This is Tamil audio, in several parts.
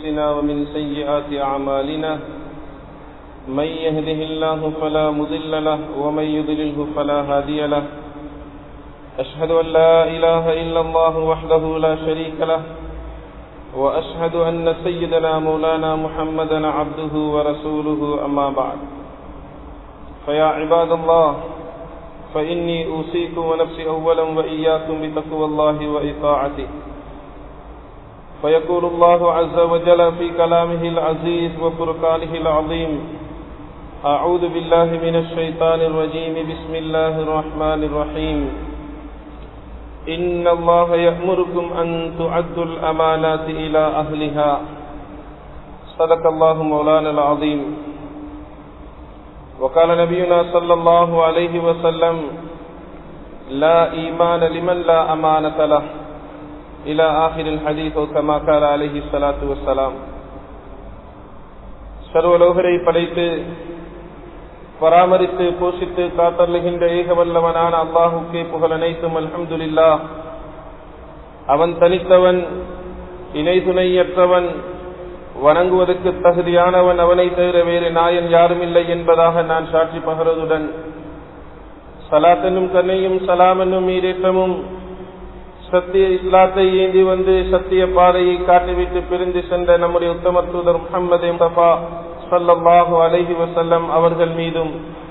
أنفسنا ومن سيئات أعمالنا من يهده الله فلا مضل له ومن يضلله فلا هادي له أشهد أن لا إله إلا الله وحده لا شريك له وأشهد أن سيدنا مولانا محمدا عبده ورسوله أما بعد فيا عباد الله فإني أوصيكم ونفسي أولا وإياكم بتقوى الله وإطاعته فيقول الله عز وجل في كلامه العزيز وفرقانه العظيم أعوذ بالله من الشيطان الرجيم بسم الله الرحمن الرحيم إن الله يأمركم أن تعدوا الأمانات إلى أهلها صدق الله مولانا العظيم وقال نبينا صلى الله عليه وسلم لا إيمان لمن لا أمانة له إلى آخر الحديث كما قال عليه الصلاة والسلام சர்வலோகரை படைத்து பராமரித்து போஷித்து காத்தருகின்ற ஏகவல்லவனான அல்லாஹுக்கே புகழ் அனைத்தும் அல்ஹம்துலில்லா அவன் தனித்தவன் இணை துணையற்றவன் வணங்குவதற்கு தகுதியானவன் அவனை தவிர வேறு நாயன் யாரும் இல்லை என்பதாக நான் சாட்சி பகர்வதுடன் சலாத்தனும் கண்ணையும் சலாம் என்னும் மீறேற்றமும் சத்திய இஸ்லாத்தை ஏந்தி வந்து சத்திய பாதையை காட்டிவிட்டு பிரிந்து சென்ற நம்முடைய உத்தம தூதர் முகமது முஸ்தபா சல்லாஹு அலஹி வசல்லம் அவர்கள் மீதும்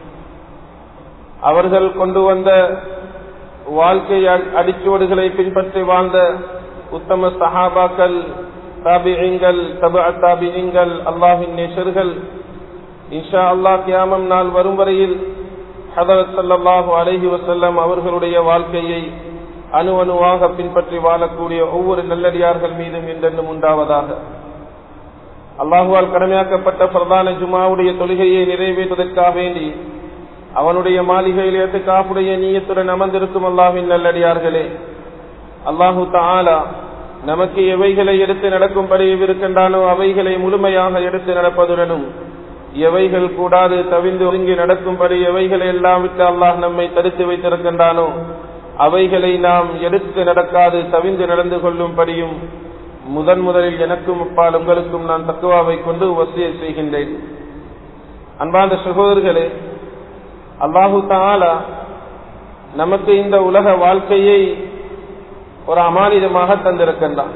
அவர்கள் கொண்டு வந்த வாழ்க்கை அடிச்சுவடுகளை பின்பற்றி வாழ்ந்த உத்தம சஹாபாக்கள் தாபிகள் தபு தாபிகள் அல்லாஹின் நேசர்கள் இன்ஷா அல்லாஹ் கியாமம் நாள் வரும் வரையில் ஹதரத் சல்லாஹு அலஹி வசல்லம் அவர்களுடைய வாழ்க்கையை அணு அணுவாக பின்பற்றி வாழக்கூடிய ஒவ்வொரு நல்லடியார்கள் மீதும் என்றென்றும் உண்டாவதாக அல்லாஹுவால் கடமையாக்கப்பட்ட பிரதான ஜுமாவுடைய தொழுகையை நிறைவேற்றுவதற்காக வேண்டி அவனுடைய மாளிகையில் ஏற்று காப்புடைய நீயத்துடன் அமர்ந்திருக்கும் அல்லாஹின் நல்லடியார்களே அல்லாஹு தாலா நமக்கு எவைகளை எடுத்து நடக்கும்படி இருக்கின்றானோ அவைகளை முழுமையாக எடுத்து நடப்பதுடனும் எவைகள் கூடாது தவிந்து ஒருங்கி நடக்கும்படி எவைகளை எல்லாம் விட்டு அல்லாஹ் நம்மை தடுத்து வைத்திருக்கின்றானோ அவைகளை நாம் எடுத்து நடக்காது தவிந்து நடந்து கொள்ளும்படியும் முதன் முதலில் எனக்கும் அப்பால் உங்களுக்கும் நான் தக்குவாவை கொண்டு வசிய செய்கின்றேன் அன்பார்ந்த சகோதரர்களே அல்லாஹு தாலா நமக்கு இந்த உலக வாழ்க்கையை ஒரு அமானிதமாக தந்திருக்கின்றான்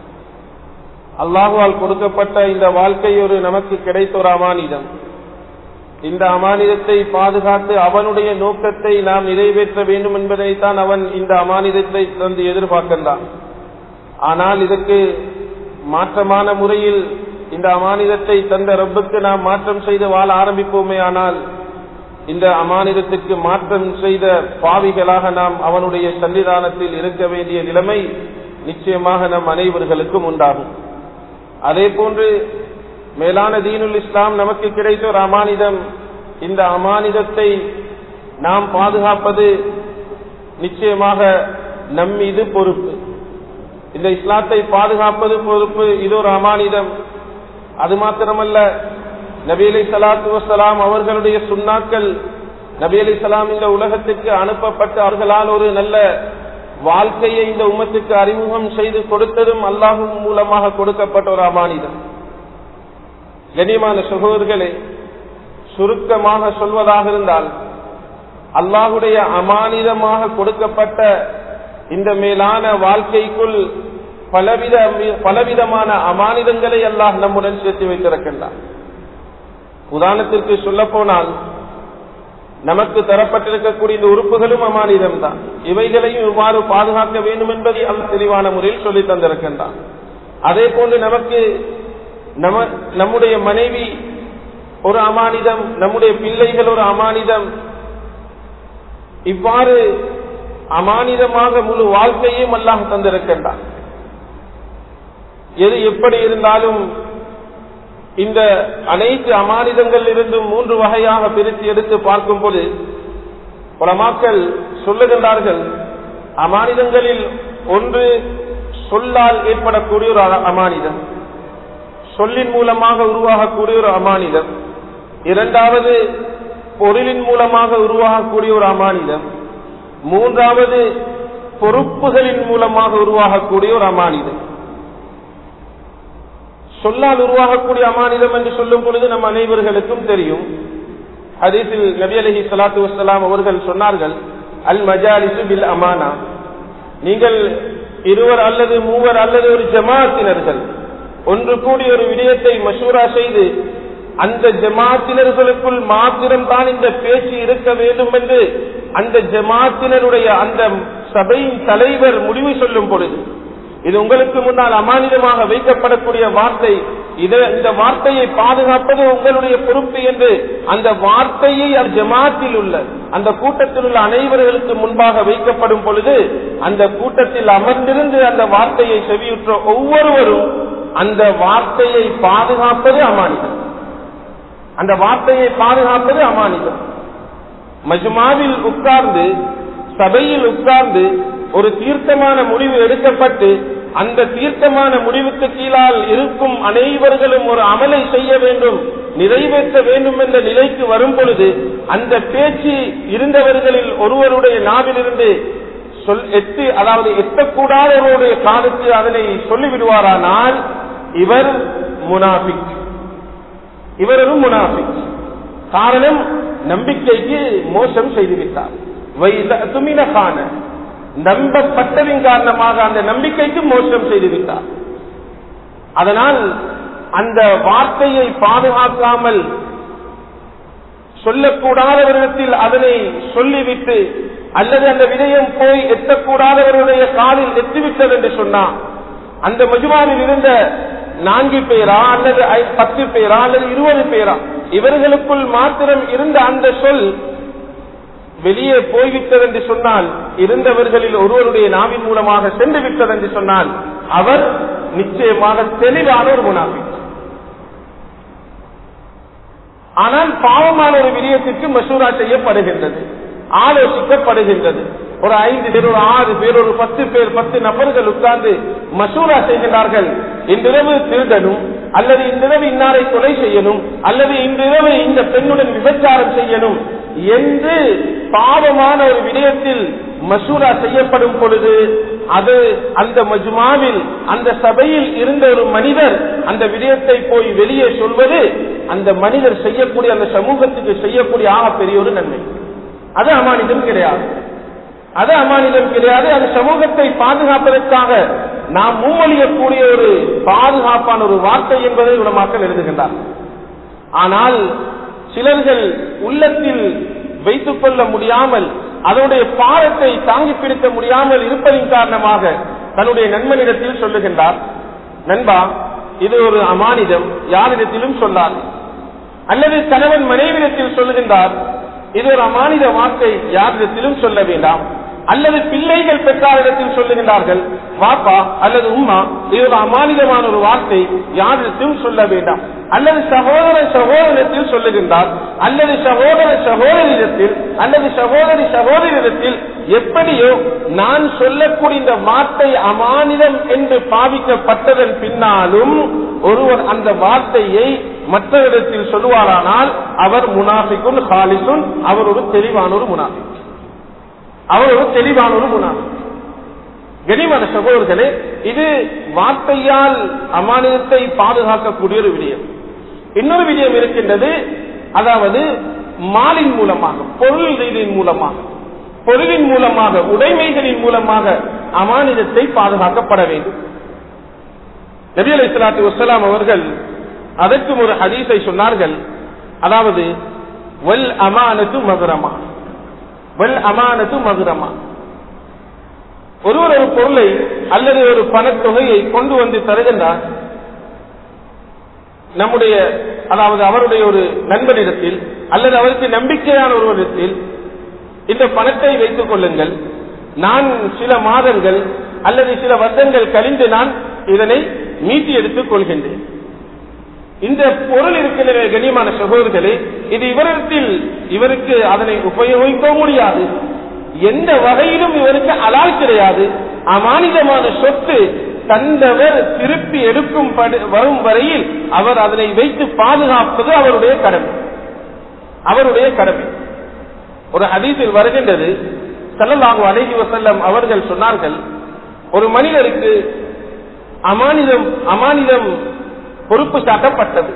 அல்லாஹுவால் கொடுக்கப்பட்ட இந்த வாழ்க்கை ஒரு நமக்கு கிடைத்த ஒரு அமானிதம் இந்த அமானிதத்தை பாதுகாத்து அவனுடைய நோக்கத்தை நாம் நிறைவேற்ற வேண்டும் என்பதைத்தான் அவன் இந்த அமானிதத்தை தந்து எதிர்பார்க்கின்றான் ஆனால் இதற்கு மாற்றமான முறையில் இந்த அமானிதத்தை தந்த ரப்புக்கு நாம் மாற்றம் செய்து வாழ ஆரம்பிப்போமே ஆனால் இந்த அமானிதத்துக்கு மாற்றம் செய்த பாவிகளாக நாம் அவனுடைய சன்னிதானத்தில் இருக்க வேண்டிய நிலைமை நிச்சயமாக நம் அனைவர்களுக்கும் உண்டாகும் அதே போன்று மேலான தீனுல் இஸ்லாம் நமக்கு கிடைத்த ஒரு அமானிதம் இந்த அமானிதத்தை நாம் பாதுகாப்பது நிச்சயமாக நம் மீது பொறுப்பு இந்த இஸ்லாத்தை பாதுகாப்பது பொறுப்பு இது ஒரு அமானிதம் அது மாத்திரமல்ல நபி அலி சலாத்து வசலாம் அவர்களுடைய சுண்ணாக்கள் நபி அலி சலாம் இந்த உலகத்துக்கு அனுப்பப்பட்டு அவர்களால் ஒரு நல்ல வாழ்க்கையை இந்த உமத்துக்கு அறிமுகம் செய்து கொடுத்ததும் அல்லாஹும் மூலமாக கொடுக்கப்பட்ட ஒரு அமானிதம் கனிமான சகோதரர்களே சுருக்கமாக சொல்வதாக இருந்தால் அல்லாஹுடைய அமானிதமாக கொடுக்கப்பட்ட இந்த மேலான வாழ்க்கைக்குள் பலவித பலவிதமான அமானிதங்களை அல்லாஹ் நம்முடன் சேர்த்து வைத்திருக்கின்றார் உதாரணத்திற்கு சொல்ல போனால் நமக்கு தரப்பட்டிருக்கக்கூடிய இந்த உறுப்புகளும் அமானிதம் தான் இவைகளையும் இவ்வாறு பாதுகாக்க வேண்டும் என்பதை அல்ல தெளிவான முறையில் சொல்லி தந்திருக்கின்றான் அதே போன்று நமக்கு நம நம்முடைய மனைவி ஒரு அமானிதம் நம்முடைய பிள்ளைகள் ஒரு அமானிதம் இவ்வாறு அமானிதமாக முழு வாழ்க்கையும் அல்லாஹ் தந்திருக்கின்றான் எது எப்படி இருந்தாலும் இந்த அனைத்து அமானிதங்கள் இருந்தும் மூன்று வகையாக பிரித்து எடுத்து பார்க்கும் போது பலமாக்கள் சொல்லுகின்றார்கள் அமானிதங்களில் ஒன்று சொல்லால் ஏற்படக்கூடிய ஒரு அமானிதம் சொல்லின் மூலமாக உருவாகக்கூடிய ஒரு அமானிதம் இரண்டாவது பொருளின் மூலமாக உருவாகக்கூடிய ஒரு அமானிதம் மூன்றாவது பொறுப்புகளின் மூலமாக உருவாகக்கூடிய ஒரு அமானிதம் சொல்லால் உருவாகக்கூடிய அமானிதம் என்று சொல்லும் பொழுது நம் அனைவர்களுக்கும் தெரியும் ஹதீஸில் நபி அலஹி சலாத்து வசலாம் அவர்கள் சொன்னார்கள் அல் மஜாலிசு பில் அமானா நீங்கள் இருவர் அல்லது மூவர் அல்லது ஒரு ஜமாத்தினர்கள் ஒன்று கூடி ஒரு விடயத்தை மசூரா செய்து அந்த ஜமாத்தினர்களுக்குள் மாத்திரம் தான் இந்த பேச்சு இருக்க வேண்டும் என்று அந்த ஜமாத்தினருடைய அந்த சபையின் தலைவர் முடிவு சொல்லும் பொழுது இது உங்களுக்கு முன்னால் அமானிதமாக வைக்கப்படக்கூடிய வார்த்தை இத இந்த வார்த்தையை பாதுகாப்பது உங்களுடைய பொறுப்பு என்று அந்த வார்த்தையை ஜமாத்தில் உள்ள அந்த கூட்டத்தில் உள்ள அனைவர்களுக்கு முன்பாக வைக்கப்படும் பொழுது அந்த கூட்டத்தில் அமர்ந்திருந்து அந்த வார்த்தையை செவியுற்ற ஒவ்வொருவரும் அந்த வார்த்தையை பாதுகாப்பது அமானிதம் அந்த வார்த்தையை பாதுகாப்பது அமானிதம் மஜ்மாவில் உட்கார்ந்து சபையில் உட்கார்ந்து ஒரு தீர்க்கமான முடிவு எடுக்கப்பட்டு அந்த தீர்க்கமான முடிவுக்கு கீழால் இருக்கும் அனைவர்களும் ஒரு அமலை செய்ய வேண்டும் நிறைவேற்ற வேண்டும் என்ற நிலைக்கு வரும் பொழுது அந்த பேச்சு இருந்தவர்களில் ஒருவருடைய நாவிலிருந்து சொல் எட்டு அதாவது எட்டக்கூடாதவருடைய காலத்து அதனை சொல்லிவிடுவாரானால் இவர் முனாபிக் இவர் ஒரு முனாபிக் காரணம் நம்பிக்கைக்கு மோசம் செய்துவிட்டார் துமின காண நம்பப்பட்டதின் காரணமாக அந்த நம்பிக்கைக்கு மோசம் செய்துவிட்டார் அதனால் அந்த வார்த்தையை பாதுகாக்காமல் சொல்லக்கூடாதவரிடத்தில் அதனை சொல்லிவிட்டு அல்லது அந்த விடயம் போய் எட்டக்கூடாதவருடைய காலில் எத்திவிட்டது என்று சொன்னார் அந்த மஜுமாவில் இருந்த நான்கு பேரா அல்லது பத்து பேரா அல்லது இருபது பேரா இவர்களுக்குள் மாத்திரம் இருந்த அந்த சொல் வெளியே போய்விட்டது என்று சொன்னால் இருந்தவர்களில் ஒருவருடைய நாவின் மூலமாக சென்று விட்டது என்று சொன்னால் அவர் நிச்சயமாக தெளிவான ஒரு முனாஃபி ஆனால் பாவமான ஒரு விடயத்திற்கு மசூரா செய்யப்படுகின்றது ஆலோசிக்கப்படுகின்றது ஒரு ஐந்து பேர் ஒரு ஆறு பேர் ஒரு பத்து பேர் பத்து நபர்கள் உட்கார்ந்து மசூரா செய்கின்றார்கள் இன்றிரவு திருடனும் அல்லது இன்றிரவு இன்னாரை கொலை செய்யணும் அல்லது இன்றிரவு இந்த பெண்ணுடன் விபச்சாரம் செய்யணும் என்று பாவமான ஒரு விடயத்தில் மசூரா செய்யப்படும் பொழுது அது அந்த மஜ்மாவில் அந்த சபையில் இருந்த ஒரு மனிதர் அந்த விடயத்தை போய் வெளியே சொல்வது அந்த மனிதர் செய்யக்கூடிய அந்த சமூகத்துக்கு செய்யக்கூடிய ஆக பெரிய ஒரு நன்மை அது அமானிதம் கிடையாது அது அமானிதம் கிடையாது அது சமூகத்தை பாதுகாப்பதற்காக நாம் முன்மொழியக்கூடிய ஒரு பாதுகாப்பான ஒரு வார்த்தை என்பதை உலமாக்கள் எழுதுகின்றார் ஆனால் சிலர்கள் உள்ளத்தில் வைத்துக் கொள்ள முடியாமல் அதனுடைய பாரத்தை தாங்கி பிடிக்க முடியாமல் இருப்பதின் காரணமாக தன்னுடைய நண்பனிடத்தில் சொல்லுகின்றார் நண்பா இது ஒரு அமானிதம் யாரிடத்திலும் சொல்லார் அல்லது கணவன் மனைவிடத்தில் சொல்லுகின்றார் இது ஒரு அமானித வார்த்தை யாரிடத்திலும் சொல்ல வேண்டாம் அல்லது பிள்ளைகள் பெற்றாரிடத்தில் சொல்லுகின்றார்கள் வாப்பா அல்லது உம்மா இது ஒரு அமானிதமான ஒரு வார்த்தை யாரிடத்திலும் சொல்ல வேண்டாம் அல்லது சகோதர சகோதரத்தில் சொல்லுகின்றார் அல்லது சகோதர சகோதரிடத்தில் அல்லது சகோதரி சகோதரிடத்தில் எப்படியோ நான் சொல்லக்கூடிய இந்த வார்த்தை அமானிதம் என்று பாவிக்கப்பட்டதன் பின்னாலும் ஒருவர் அந்த வார்த்தையை மற்றவரிடத்தில் சொல்லுவாரானால் அவர் முனாஃபிக்குன் ஹாலிசுன் அவர் ஒரு தெளிவான ஒரு முனாஃபிக் அவர் ஒரு தெளிவான ஒரு முனாஃபிக் கனிமன சகோதரர்களே இது வார்த்தையால் அமானியத்தை பாதுகாக்கக்கூடிய ஒரு விடயம் இன்னொரு விடயம் இருக்கின்றது அதாவது மாலின் மூலமாக பொருள் ரீதியின் மூலமாக பொருளின் மூலமாக உடைமைகளின் மூலமாக அமானிதத்தை பாதுகாக்கப்பட வேண்டும் நபி அலி சலாத்து வசலாம் அவர்கள் அதற்கும் ஒரு ஹதீஸை சொன்னார்கள் அதாவது வல் அமானத்து மதுரமா வல் அமானத்து மதுரமா ஒருவர் ஒரு பொருளை அல்லது ஒரு பணத்தொகையை கொண்டு வந்து தருகின்றார் நம்முடைய அதாவது அவருடைய ஒரு நண்பனிடத்தில் அல்லது அவருக்கு நம்பிக்கையான ஒருவரிடத்தில் இந்த பணத்தை வைத்துக் கொள்ளுங்கள் நான் சில மாதங்கள் அல்லது சில வருடங்கள் கழிந்து நான் இதனை மீட்டி எடுத்துக் கொள்கின்றேன் இந்த பொருள் இருக்கின்ற கண்ணியமான சகோதரர்களே இது இவரிடத்தில் இவருக்கு அதனை உபயோகிக்க முடியாது எந்த வகையிலும் இவருக்கு அலால் கிடையாது அமானிதமான சொத்து தந்தவர் திருப்பி எடுக்கும் வரும் வரையில் அவர் அதனை வைத்து பாதுகாப்பது அவருடைய கடமை அவருடைய கடமை ஒரு ஹதீஸில் வருகின்றது செல்லலாகு அழகி வசல்லம் அவர்கள் சொன்னார்கள் ஒரு மனிதருக்கு அமானிதம் அமானிதம் பொறுப்பு சாட்டப்பட்டது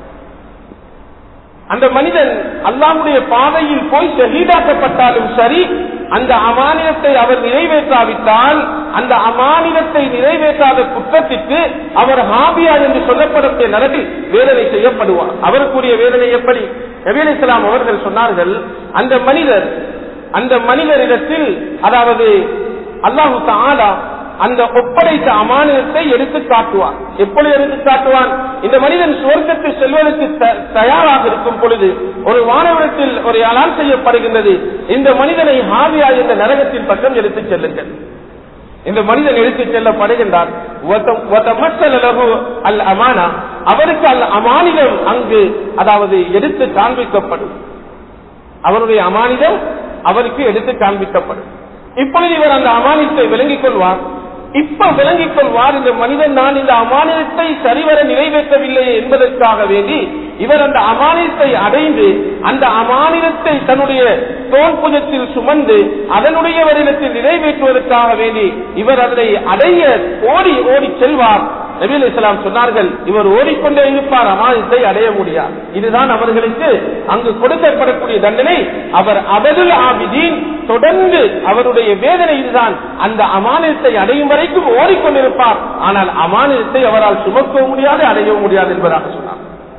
அந்த மனிதன் அல்லாஹ்வுடைய பாதையில் போய் ஷஹீதாக்கப்பட்டாலும் சரி அந்த அமானியத்தை அவர் நிறைவேற்றாவிட்டால் அந்த அமானியத்தை நிறைவேற்றாத குற்றத்திற்கு அவர் ஹாபியா என்று சொல்லப்படக்கூடிய நரகில் வேதனை செய்யப்படுவார் அவருக்குரிய வேதனை எப்படி நபீல் இஸ்லாம் அவர்கள் சொன்னார்கள் அந்த மனிதர் அந்த மனிதரிடத்தில் அதாவது அல்லாஹு தாலா அந்த ஒப்படைத்த அமானியத்தை எடுத்து காட்டுவான் எப்படி எடுத்து காட்டுவான் இந்த மனிதன் சுவர்க்கத்தில் செல்வதற்கு த- தயாராக இருக்கும் பொழுது ஒரு வானவரத்தில் ஒரு அலான் செய்யப்படுகின்றது இந்த மனிதனை ஹாவியா என்ற நரகத்தின் பக்கம் எடுத்துச் செல்லுங்கள் இந்த மனிதன் எடுத்துச் செல்லப்படுகின்றார் ஒத்த- ஒத்தமற்றல் அலகு அல் அமானா அவருக்கு அல் அமானிதம் அங்கு அதாவது எடுத்து காண்பிக்கப்படும் அவருடைய அமானிதம் அவருக்கு எடுத்து காண்பிக்கப்படும் இப்பொழுது இவர் அந்த அமானியத்தை விளங்கிக் கொள்வார் இப்ப விளங்கிக் கொள்வார் இந்த மனிதன் நான் இந்த அமானியத்தை சரிவர நிறைவேற்றவில்லையே என்பதற்காக வேண்டி இவர் அந்த அமானியத்தை அடைந்து அந்த அமானியத்தை தன்னுடைய தோன்புஜத்தில் சுமந்து அதனுடைய வருடத்தில் நிறைவேற்றுவதற்காக வேண்டி இவர் அதனை அடைய ஓடி ஓடி செல்வார் நபீல் இஸ்லாம் சொன்னார்கள் இவர் ஓடிக்கொண்டே இருப்பார் அமானியத்தை அடைய முடியாது இதுதான் அவர்களுக்கு அங்கு கொடுக்கப்படக்கூடிய தண்டனை அவர் அபதுல் ஆபிதீன் தொடர்ந்து அவருடைய வேதனை இதுதான் அந்த அமானியத்தை அடையும் வரைக்கும் ஓடிக்கொண்டிருப்பார் ஆனால் அமானியத்தை அவரால் சுமக்கவும் முடியாது அடையவும் முடியாது என்பதாக சொன்னார்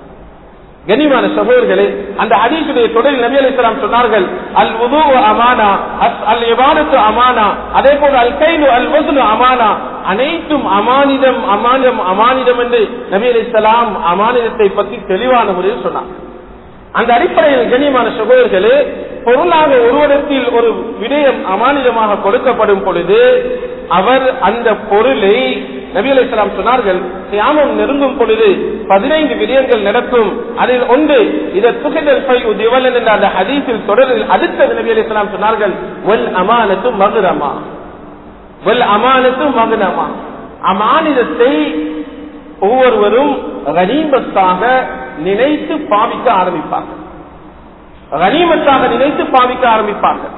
கனிமான சகோதரர்களே அந்த ஹதீசுடைய தொடரில் நபி அலிஸ்லாம் சொன்னார்கள் அல் உது அமானா அஸ் அல் இபானத்து அமானா அதே போல அல் கைது அல் வசுனு அமானா அனைத்தும் அமானிதம் அமானிதம் அமானிதம் என்று நபி அலிஸ்லாம் அமானிதத்தை பற்றி தெளிவான முறையில் சொன்னார் அந்த அடிப்படையில் கண்ணியமான சகோதரர்களே பொருளாக ஒருவரத்தில் ஒரு விடயம் அமானிதமாக கொடுக்கப்படும் பொழுது அவர் அந்த பொருளை நபி அலைஹிஸ்ஸலாம் சொன்னார்கள் கியாமம் நெருங்கும் பொழுது பதினைந்து விடயங்கள் நடக்கும் அதில் ஒன்று இதை துகைதல் ஃபை திவலன் என்ற அந்த ஹதீஸில் தொடரில் அடுத்த நபி அலைஹிஸ்ஸலாம் சொன்னார்கள் வல் அமானத்து மகுரமா வல் அமானத்து மகுனமா அமானிதத்தை ஒவ்வொருவரும் கனீமத்தாக நினைத்து பாவிக்க ஆரம்பிப்பார்கள் கனீமத்தாக நினைத்து பாவிக்க ஆரம்பிப்பார்கள்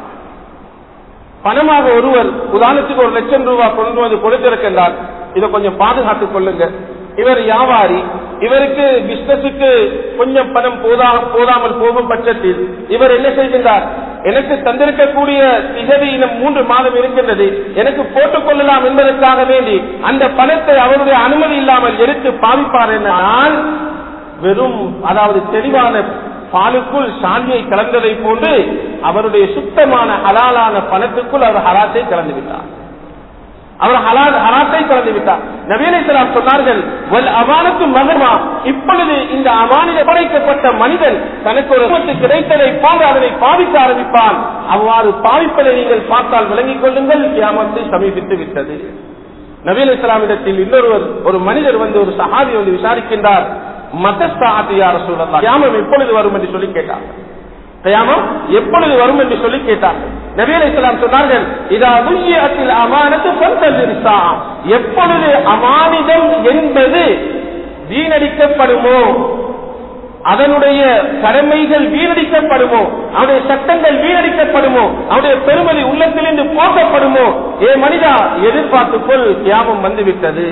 பணமாக ஒருவர் உதாரணத்துக்கு ஒரு லட்சம் ரூபாய் கொண்டு வந்து கொடுத்திருக்கின்றார் இதை கொஞ்சம் பாதுகாத்துக் கொள்ளுங்க இவர் வியாபாரி இவருக்கு பிசினஸுக்கு கொஞ்சம் பணம் போதா போதாமல் போகும் பட்சத்தில் இவர் என்ன செய்கின்றார் எனக்கு தந்திருக்கக்கூடிய திகதி இன்னும் மூன்று மாதம் இருக்கின்றது எனக்கு போட்டுக் கொள்ளலாம் என்பதற்காக வேண்டி அந்த பணத்தை அவருடைய அனுமதி இல்லாமல் எடுத்து பாவிப்பார் என்றால் வெறும் அதாவது தெளிவான பாலுக்குள் சாந்தியை கலந்ததை போன்று அவருடைய சுத்தமான ஹலாலான பணத்துக்குள் அவர் ஹராத்தை கலந்து விட்டார் அவர் ஹலால் ஹராத்தை கலந்து விட்டார் நவீன இஸ்லாம் சொன்னார்கள் வல் அமானத்து மகமா இப்பொழுது இந்த அமானித படைக்கப்பட்ட மனிதன் தனக்கு ஒரு விபத்து கிடைத்ததை போன்று அதனை பாவிக்க ஆரம்பிப்பான் அவ்வாறு பாவிப்பதை நீங்கள் பார்த்தால் விளங்கிக் கொள்ளுங்கள் கியாமத்து சமீபித்து விட்டது நவீன இஸ்லாமிடத்தில் இன்னொருவர் ஒரு மனிதர் வந்து ஒரு சஹாபி வந்து விசாரிக்கின்றார் மதஸ்தாத்தியார சூழல் கியாமம் எப்பொழுது வரும் என்று சொல்லி கேட்டார் கயாமம் எப்பொழுது வரும் என்று சொல்லி கேட்டார் நபீல் இஸ்லாம் சொன்னார்கள் இதா துய்யத்தில் அமானத்து பந்தா எப்பொழுது அமானிதம் என்பது வீணடிக்கப்படுமோ அதனுடைய கடமைகள் வீணடிக்கப்படுமோ அவருடைய சட்டங்கள் வீணடிக்கப்படுமோ அவருடைய பெருமதி உள்ளத்திலிருந்து போக்கப்படுமோ ஏ மனிதா எதிர்பார்த்துக்கொள் தியாகம் வந்துவிட்டது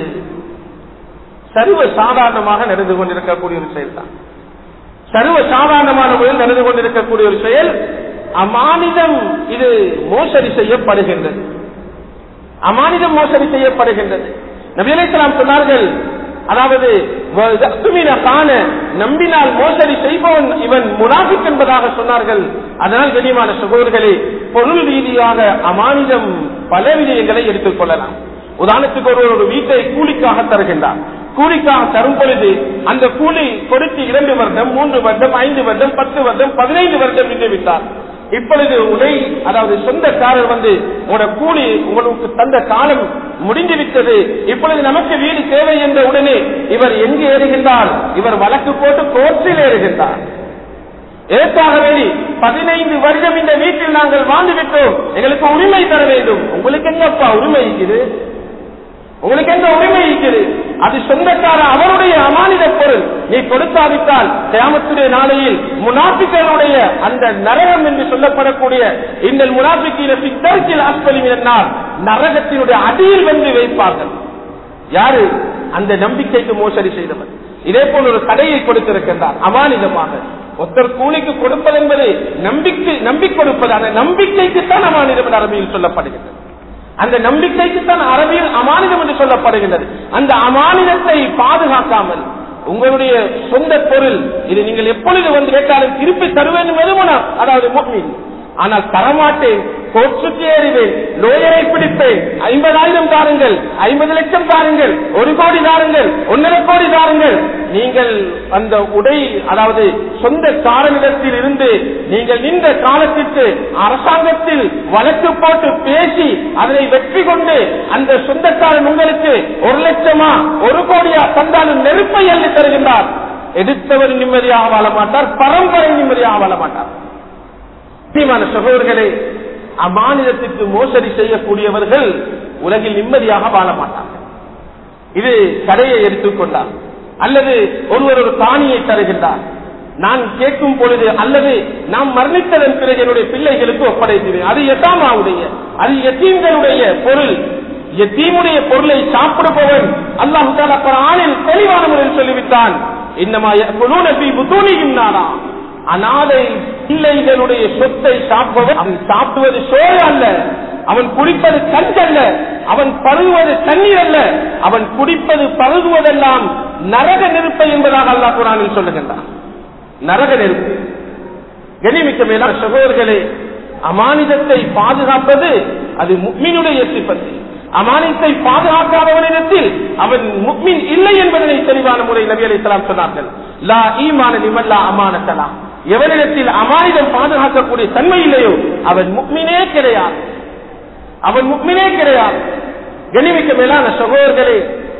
சர்வ சாதாரணமாக நடந்து கொண்டிருக்கக்கூடிய ஒரு செயல் தான் சர்வ சாதாரணமான முறையில் நடந்து கொண்டிருக்கக்கூடிய ஒரு செயல் அமானிதம் இது மோசடி செய்யப்படுகின்றது அமானிதம் மோசடி செய்யப்படுகின்றது நபியலைக்கலாம் சொன்னார்கள் அதாவது காண நம்பினால் மோசடி செய்பவன் இவன் முனாஃபிக் என்பதாக சொன்னார்கள் அதனால் கண்ணியமான சகோதரர்களே பொருள் ரீதியாக அமானிதம் பல விடயங்களை எடுத்துக் கொள்ளலாம் உதாரணத்துக்கு ஒருவர் ஒரு வீட்டை கூலிக்காக தருகின்றார் கூலிக்காக தரும் பொழுது அந்த கூலி கொடுத்து இரண்டு வருடம் மூன்று வருடம் ஐந்து வருடம் பத்து வருடம் பதினைந்து வருடம் நின்று விட்டார் இப்பொழுது உடை அதாவது சொந்தக்காரர் வந்து உங்களோட கூலி உங்களுக்கு தந்த காலம் முடிந்து விட்டது இப்பொழுது நமக்கு வீடு தேவை என்ற உடனே இவர் எங்கு ஏறுகின்றார் இவர் வழக்கு போட்டு கோர்ட்டில் ஏறுகின்றார் எதற்காக வேண்டி பதினைந்து வருடம் இந்த வீட்டில் நாங்கள் வாழ்ந்து விட்டோம் எங்களுக்கு உரிமை தர வேண்டும் உங்களுக்கு எங்கப்பா உரிமை இருக்குது உங்களுக்கு எந்த உரிமை இருக்கிறது அது சொந்தக்கார அவருடைய அமானித பொருள் நீ கொடுக்காவிட்டால் கிராமத்துடைய நாளையில் முனாபிக்களுடைய அந்த நரகம் என்று சொல்லப்படக்கூடிய இந்த முனாபிக்கில பித்தர்க்கில் ஆஸ்பலிம் என்னால் நரகத்தினுடைய அடியில் வந்து வைப்பார்கள் யாரு அந்த நம்பிக்கைக்கு மோசடி செய்தவர் இதே போல் ஒரு கடையை கொடுத்திருக்கின்றார் அமானிதமாக ஒருத்தர் கூலிக்கு கொடுப்பது என்பது நம்பிக்கை நம்பி கொடுப்பது அந்த நம்பிக்கைக்குத்தான் அமானிதம் என்று அரபியில் சொல்லப்படுகிறது அந்த நம்பிக்கைக்குத்தான் அரபியில் அமானிதம் என்று சொல்லப்படுகின்றது அந்த அமானிதத்தை பாதுகாக்காமல் உங்களுடைய சொந்த பொருள் இது நீங்கள் எப்பொழுது வந்து கேட்டாலும் திருப்பி தருவேன் என்பது அதாவது முக்மீன் ஆனால் தரமாட்டேன் கோர்ட் சுற்றி ஏறுவேன் லோயரை பிடிப்பேன் ஐம்பதாயிரம் தாருங்கள் ஐம்பது லட்சம் தாருங்கள் ஒரு கோடி தாருங்கள் ஒன்றரை கோடி தாருங்கள் நீங்கள் அந்த உடை அதாவது சொந்த காரணிடத்தில் இருந்து நீங்கள் நின்ற காலத்திற்கு அரசாங்கத்தில் வழக்கு போட்டு பேசி அதனை வெற்றி கொண்டு அந்த சொந்தக்காரன் உங்களுக்கு ஒரு லட்சமா ஒரு கோடியா தந்தாலும் நெருப்பை அள்ளி தருகின்றார் எடுத்தவர் நிம்மதியாக வாழ மாட்டார் பரம்பரை நிம்மதியாக வாழ மாட்டார் முக்கியமான சகோதரர்களே அம்மாநிலத்துக்கு மோசடி செய்யக்கூடியவர்கள் உலகில் நிம்மதியாக வாழ மாட்டார்கள் இது கடையை எடுத்துக்கொண்டார் அல்லது ஒருவர் ஒரு காணியை தருகின்றார் நான் கேட்கும் பொழுது அல்லது நாம் மரணித்ததன் பிறகு என்னுடைய பிள்ளைகளுக்கு ஒப்படைக்கிறேன் அது எட்டாமாவுடைய அது எத்தீம்களுடைய பொருள் எத்தீமுடைய பொருளை சாப்பிடுபவன் அல்லாஹு ஆணில் தெளிவான முறையில் சொல்லிவிட்டான் இன்னமா புத்தூனியும் நானா அநாதை பிள்ளைகளுடைய சொத்தை சாப்பிடுவது அவன் சாப்பிடுவது சோறு அல்ல அவன் குடிப்பது கஞ்சல்ல அவன் பருகுவது தண்ணீர் அல்ல அவன் குடிப்பது பருகுவதெல்லாம் நரக நெருப்பை என்பதாக அல்லா குரானில் சொல்லுகின்றான் நரக நெருப்பு கனிமிக்க மேலான சகோதரர்களே அமானிதத்தை பாதுகாப்பது அது முக்மீனுடைய சிப்பத்து அமானித்தை பாதுகாக்காதவனிடத்தில் அவன் முக்மின் இல்லை என்பதனை தெளிவான முறை நபி அலி இஸ்லாம் சொன்னார்கள் லா ஈமான நிமல்லா அமானத்தலா எவனிடத்தில் அமானிதம் பாதுகாக்கக்கூடிய தன்மை இல்லையோ அவன் முக்மினே கிடையாது அவன் முக்மினே கிடையாது கனிமிக்க மேலான சகோதரர்களே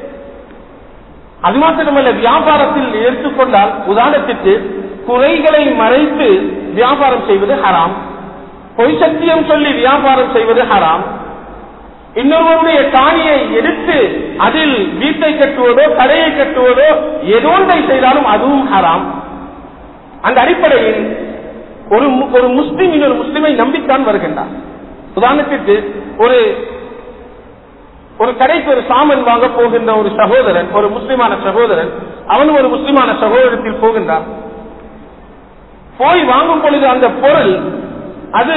அது மாத்திரமல்ல வியாபாரத்தில் எடுத்துக்கொண்டால் உதாரணத்திற்கு குறைகளை மறைத்து வியாபாரம் செய்வது ஹராம் பொய் சத்தியம் சொல்லி வியாபாரம் செய்வது ஹராம் இன்னொருவருடைய காணியை எடுத்து அதில் வீட்டை கட்டுவதோ கடையை கட்டுவதோ எதோன்றை செய்தாலும் அதுவும் ஹராம் அந்த அடிப்படையில் ஒரு ஒரு முஸ்லிம் இன்னொரு முஸ்லிமை நம்பித்தான் வருகின்றார் உதாரணத்திற்கு ஒரு ஒரு கடைக்கு ஒரு சாமன் வாங்க போகின்ற ஒரு சகோதரன் ஒரு முஸ்லிமான சகோதரன் அவனும் ஒரு முஸ்லிமான சகோதரத்தில் போகின்றான் போய் வாங்கும் பொழுது அந்த பொருள் அது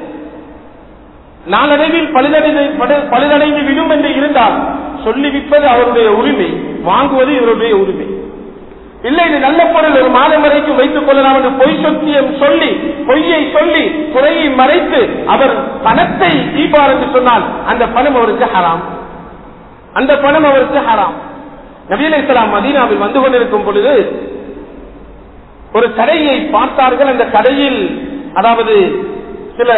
நாளடைவில் பழுதடைந்து பழுதடைந்து விடும் என்று இருந்தால் சொல்லி விற்பது அவருடைய உரிமை வாங்குவது இவருடைய உரிமை இல்லை இது நல்ல பொருள் ஒரு மாதம் வரைக்கும் வைத்துக் கொள்ளலாம் என்று பொய் சொத்தியம் சொல்லி பொய்யை சொல்லி குறையை மறைத்து அவர் பணத்தை தீபார் என்று சொன்னால் அந்த பணம் அவருக்கு ஹராம் அந்த பணம் அவருக்கு ஹராம் நபீல் இஸ்லாம் மதீனாவில் வந்து கொண்டிருக்கும் பொழுது ஒரு கடையை பார்த்தார்கள் அந்த கடையில் அதாவது சில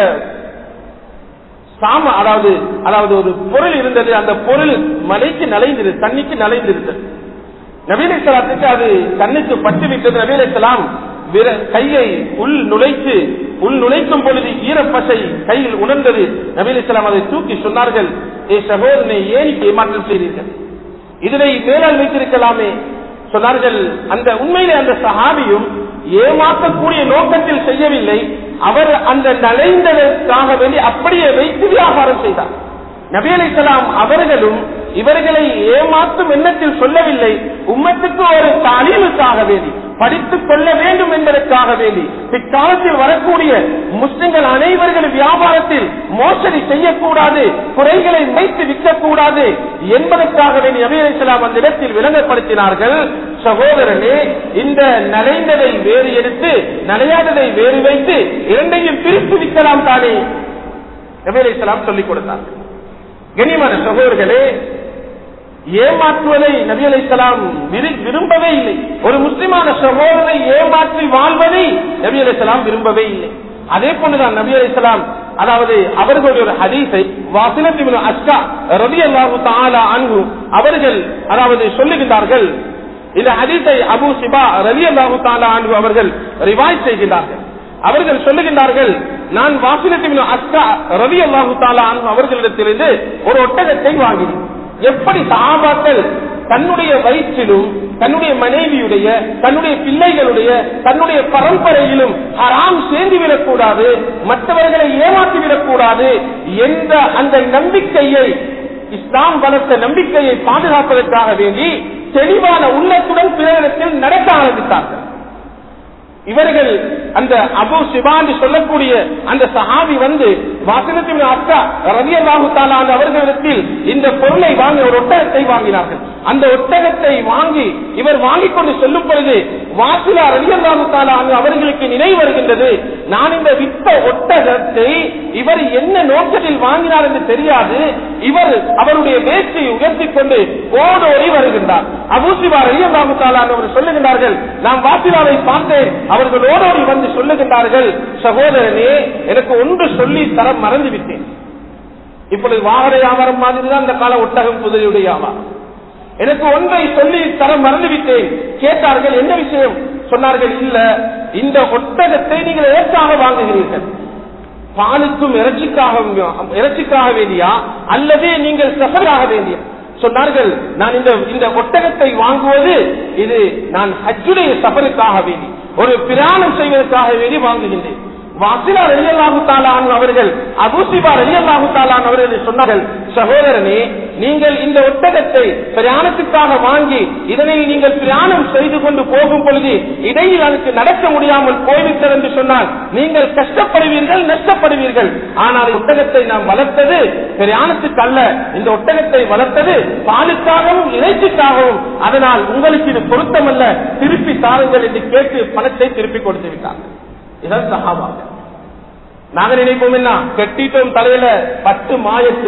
சாம அதாவது அதாவது ஒரு பொருள் இருந்தது அந்த பொருள் மலைக்கு நலைந்தது தண்ணிக்கு நலைந்திருந்தது நவீன இஸ்லாத்துக்கு அது கண்ணுக்கு பட்டு விட்டது நவீன இஸ்லாம் கையை உள் நுழைத்து உள் நுழைக்கும் பொழுது ஈரப்பசை கையில் உணர்ந்தது நவீன இஸ்லாம் அதை தூக்கி சொன்னார்கள் ஏ சகோதரனை ஏன் ஏமாற்றம் செய்தீர்கள் இதனை மேலால் வைத்திருக்கலாமே சொன்னார்கள் அந்த உண்மையிலே அந்த சஹாபியும் ஏமாற்றக்கூடிய நோக்கத்தில் செய்யவில்லை அவர் அந்த நலைந்ததற்காக வேண்டி அப்படியே வைத்து வியாபாரம் செய்தார் நபி அலிசலாம் அவர்களும் இவர்களை ஏமாற்றும் எண்ணத்தில் சொல்லவில்லை உம்மத்துக்கு ஒரு தாலீமுக்காக வேண்டி படித்துக் கொள்ள வேண்டும் என்பதற்காக வேண்டி பிற்காலத்தில் வரக்கூடிய முஸ்லிம்கள் அனைவர்களும் வியாபாரத்தில் மோசடி செய்யக்கூடாது குறைகளை வைத்து விற்கக்கூடாது என்பதற்காக வேண்டி நபி அலிசலாம் அந்த இடத்தில் விளங்கப்படுத்தினார்கள் சகோதரனே இந்த நலைந்ததை வேறு எடுத்து நலையாததை வேறு வைத்து இரண்டையும் பிரித்து விற்கலாம் தானே நபி அலிசலாம் சொல்லிக் கொடுத்தார்கள் கனிமான சகோதரர்களே ஏமாற்றுவதை நபி அலிசலாம் விரும்பவே இல்லை ஒரு முஸ்லிமான சகோதரனை ஏமாற்றி வாழ்வதை நபி அலிசலாம் விரும்பவே இல்லை அதே போன்றுதான் நபி அலிசலாம் அதாவது அவர்களுடைய ஒரு ஹதீஸை வாசினத்தின் அஸ்கா ரவி அல்லாஹு தாலா அன்பு அவர்கள் அதாவது சொல்லுகின்றார்கள் இந்த ஹதீஸை அபு சிபா ரவி அல்லாஹு தாலா அன்பு அவர்கள் ரிவாய் செய்கின்றார்கள் அவர்கள் சொல்லுகின்றார்கள் நான் வாசினத்தின் அஸ்கா ரவி அல்லாஹு தாலா அன்பு அவர்களிடத்திலிருந்து ஒரு ஒட்டகத்தை வாங்கினேன் எப்படி சகாபாக்கள் தன்னுடைய வயிற்றிலும் தன்னுடைய மனைவியுடைய தன்னுடைய பிள்ளைகளுடைய தன்னுடைய பரம்பரையிலும் ஹராம் சேர்ந்து விடக்கூடாது மற்றவர்களை ஏமாற்றி விடக்கூடாது என்ற அந்த நம்பிக்கையை இஸ்லாம் வளர்த்த நம்பிக்கையை பாதுகாப்பதற்காக வேண்டி தெளிவான உள்ளத்துடன் பிறரிடத்தில் நடக்க ஆரம்பித்தார்கள் இவர்கள் அந்த அபு சிபான்னு சொல்லக்கூடிய அந்த சஹாபி வந்து வாசனத்தின் அக்கா ரவியல்லாஹு தாலான் அவர்களிடத்தில் இந்த பொருளை வாங்கி ஒரு ஒட்டகத்தை வாங்கினார்கள் அந்த ஒட்டகத்தை வாங்கி இவர் வாங்கிக் கொண்டு செல்லும் பொழுது வாசிலா ரவியல்லாஹு தாலான் அவர்களுக்கு நினைவு வருகின்றது நான் இந்த வித்த ஒட்டகத்தை இவர் என்ன நோக்கத்தில் வாங்கினார் என்று தெரியாது இவர் அவருடைய வேஷ்டை உயர்த்திக் கொண்டு ஓடோடி வருகின்றார் அபூசிபா ரவியல்லாஹு தாலான் அவர் சொல்லுகின்றார்கள் நான் வாசிலாவை பார்த்தேன் அவர்கள் ஓடோடி வந்து சொல்லுகின்றார்கள் சகோதரனே எனக்கு ஒன்று சொல்லி தர மறந்து விட்டேன் இப்பொழுது வாகன வியாபாரம் மாதிரி தான் இந்த கால ஒட்டகம் குதிரையுடைய வியாபாரம் எனக்கு ஒன்றை சொல்லி தர மறந்து விட்டேன் கேட்டார்கள் என்ன விஷயம் சொன்னார்கள் இல்ல இந்த ஒட்டகத்தை நீங்கள் எதற்காக வாங்குகிறீர்கள் பாலுக்கும் இறைச்சிக்காக இறைச்சிக்காக வேண்டியா அல்லது நீங்கள் சஃபராக வேண்டிய சொன்னார்கள் நான் இந்த இந்த ஒட்டகத்தை வாங்குவது இது நான் ஹஜ்ஜுடைய சஃபருக்காக வேண்டி ஒரு பிரயாணம் செய்வதற்காக வேண்டி வாங்குகின்றேன் வாசிலா ரலியல்லாஹு தாலான் அவர்கள் அபூசிபா ரலியல்லாஹு தாலான் அவர்கள் சொன்னார்கள் சகோதரனே நீங்கள் இந்த ஒட்டகத்தை பிரயாணத்துக்காக வாங்கி இதனை நீங்கள் பிரயாணம் செய்து கொண்டு போகும் பொழுது இடையில் அதுக்கு நடக்க முடியாமல் போய்விட்டது என்று சொன்னால் நீங்கள் கஷ்டப்படுவீர்கள் நஷ்டப்படுவீர்கள் ஆனால் ஒட்டகத்தை நாம் வளர்த்தது பிரயாணத்துக்கு அல்ல இந்த ஒட்டகத்தை வளர்த்தது பாலுக்காகவும் இறைச்சிக்காகவும் அதனால் உங்களுக்கு இது பொருத்தமல்ல திருப்பி தாருங்கள் என்று கேட்டு பணத்தை திருப்பி கொடுத்து விட்டார்கள் இதான் சகாபாக நாங்க நினைப்போம் என்ன கட்டிட்டோம் தலையில பத்து மாயத்து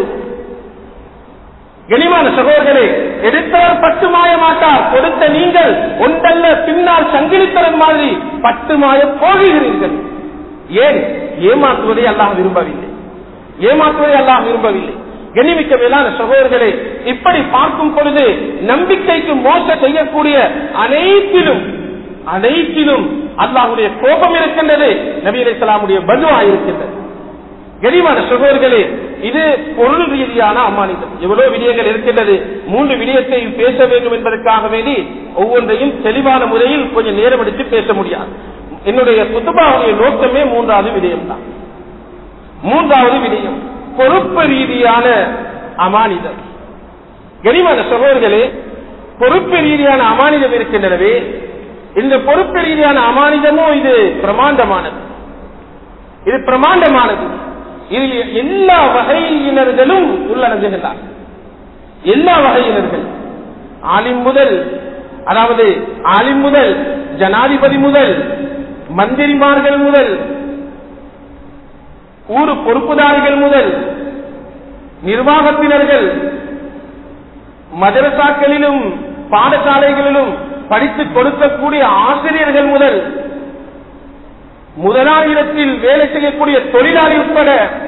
கனிமான சகோதரர்களே எடுத்தவர் பட்டு மாய மாட்டார் கொடுத்த நீங்கள் ஒன்றல்ல பின்னால் சங்கிலித்தரன் மாதிரி பட்டு மாய போகிறீர்கள் ஏன் ஏமாற்றுவதை அல்லாஹ் விரும்பவில்லை ஏமாற்றுவதை அல்லாஹ் விரும்பவில்லை கனிமிக்க மேலான சகோதரர்களே இப்படி பார்க்கும் பொழுது நம்பிக்கைக்கு மோச செய்யக்கூடிய அனைத்திலும் அனைத்திலும் அல்லாஹுடைய கோபம் இருக்கின்றது நபி அலிசலாமுடைய பதுவா இருக்கின்றது கனிமான சகோதரர்களே இது பொருள் ரீதியான அம்மானிதம் எவ்வளவு விடயங்கள் இருக்கின்றது மூன்று விடயத்தை பேச வேண்டும் என்பதற்காக வேண்டி ஒவ்வொன்றையும் தெளிவான முறையில் கொஞ்சம் நேரம் எடுத்து பேச முடியாது என்னுடைய குத்துபாவுடைய நோக்கமே மூன்றாவது விடயம் தான் மூன்றாவது விடயம் பொறுப்பு ரீதியான அமானிதம் கனிமான சகோதரர்களே பொறுப்பு ரீதியான அமானிதம் இருக்கின்றனவே இந்த பொறுப்பு ரீதியான அமானிதமும் இது பிரமாண்டமானது இது பிரமாண்டமானது இதில் எல்லா வகையினர்களும் உள்ளடங்குகிறார் எல்லா வகையினர்கள் ஆலிம் முதல் அதாவது ஆலிம் முதல் ஜனாதிபதி முதல் மந்திரிமார்கள் முதல் ஊர் பொறுப்புதாரிகள் முதல் நிர்வாகத்தினர்கள் மதரசாக்களிலும் பாடசாலைகளிலும் படித்துக் கொடுக்கக்கூடிய ஆசிரியர்கள் முதல் முதலாளிடத்தில் வேலை செய்யக்கூடிய தொழிலாளி உட்பட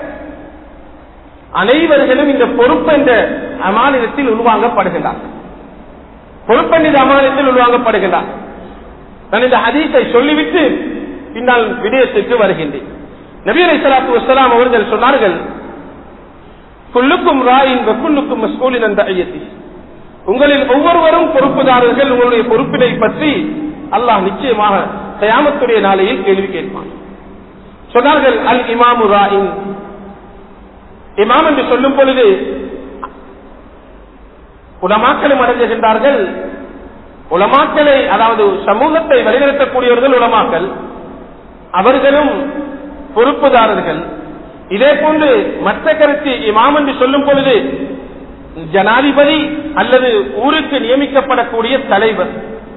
அனைவர்களும் இந்த பொறுப்பு என்ற அமானிதத்தில் உருவாங்கப்படுகின்றார் பொறுப்பெண் இந்த அமானிதத்தில் உருவாங்கப்படுகின்றார் நான் இந்த ஹதீஸை சொல்லிவிட்டு பின்னால் விடயத்துக்கு வருகின்றேன் நபீர் சலாத்து வசலாம் அவர்கள் சொன்னார்கள் குல்லுக்கும் ராயின் வெக்குள்ளுக்கும் மஸ்கூலின் அந்த ஐயத்தி உங்களில் ஒவ்வொருவரும் பொறுப்புதாரர்கள் உங்களுடைய பொறுப்பினை பற்றி அல்லாஹ் நிச்சயமாக கயாமத்துடைய நாளையில் கேள்வி கேட்பான் சொன்னார்கள் அல் இமாமு ராயின் இமாம் என்று சொல்லும் பொழுது உலமாக்களும் அடைஞ்சுகின்றார்கள் உலமாக்களை அதாவது சமூகத்தை வழிநடத்தக்கூடியவர்கள் உலமாக்கல் அவர்களும் பொறுப்புதாரர்கள் இதே போன்று மற்ற கருத்து இமாம் என்று சொல்லும் பொழுது ஜனாதிபதி அல்லது ஊருக்கு நியமிக்கப்படக்கூடிய தலைவர்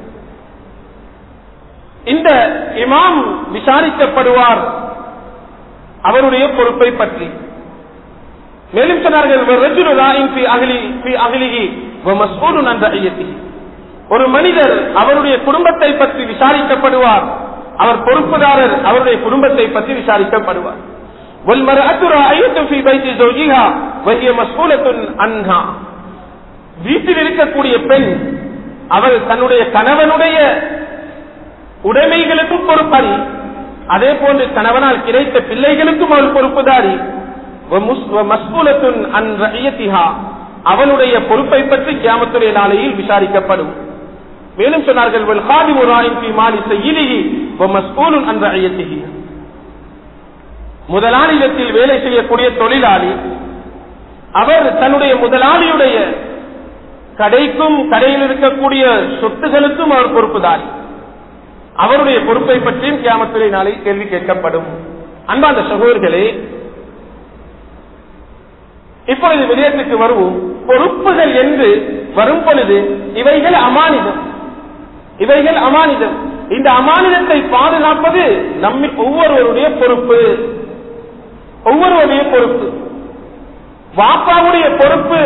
இந்த இமாம் விசாரிக்கப்படுவார் அவருடைய பொறுப்பை பற்றி மேலும் சொன்னார்கள் ஒரு மனிதர் அவருடைய குடும்பத்தை பற்றி விசாரிக்கப்படுவார் அவர் பொறுப்புதாரர் அவருடைய குடும்பத்தை பற்றி விசாரிக்கப்படுவார் வீட்டில் இருக்கக்கூடிய பெண் அவள் தன்னுடைய கணவனுடைய உடைமைகளுக்கும் பொறுப்பாரி அதே போன்று கணவனால் கிடைத்த பிள்ளைகளுக்கும் அவள் பொறுப்புதாரி அவனுடைய பொறுப்பை பற்றி கியாமத்துடைய நாளையில் விசாரிக்கப்படும் மேலும் சொன்னார்கள் முதலாளியிடத்தில் வேலை செய்யக்கூடிய தொழிலாளி அவர் தன்னுடைய முதலாளியுடைய கடைக்கும் கடையில் இருக்கக்கூடிய சொத்துகளுக்கும் அவர் பொறுப்புதாரி அவருடைய பொறுப்பை பற்றியும் கியாமத்துறை நாளை கேள்வி கேட்கப்படும் அன்பாந்த சகோதரர்களே இப்பொழுது விடயத்துக்கு வருவோம் பொறுப்புகள் என்று வரும் பொழுது இவைகள் அமானிதம் இவைகள் அமானிதம் இந்த அமானிதத்தை பாதுகாப்பது நம்மி ஒவ்வொருவருடைய பொறுப்பு ஒவ்வொருவருடைய பொறுப்பு வாப்பாவுடைய பொறுப்பு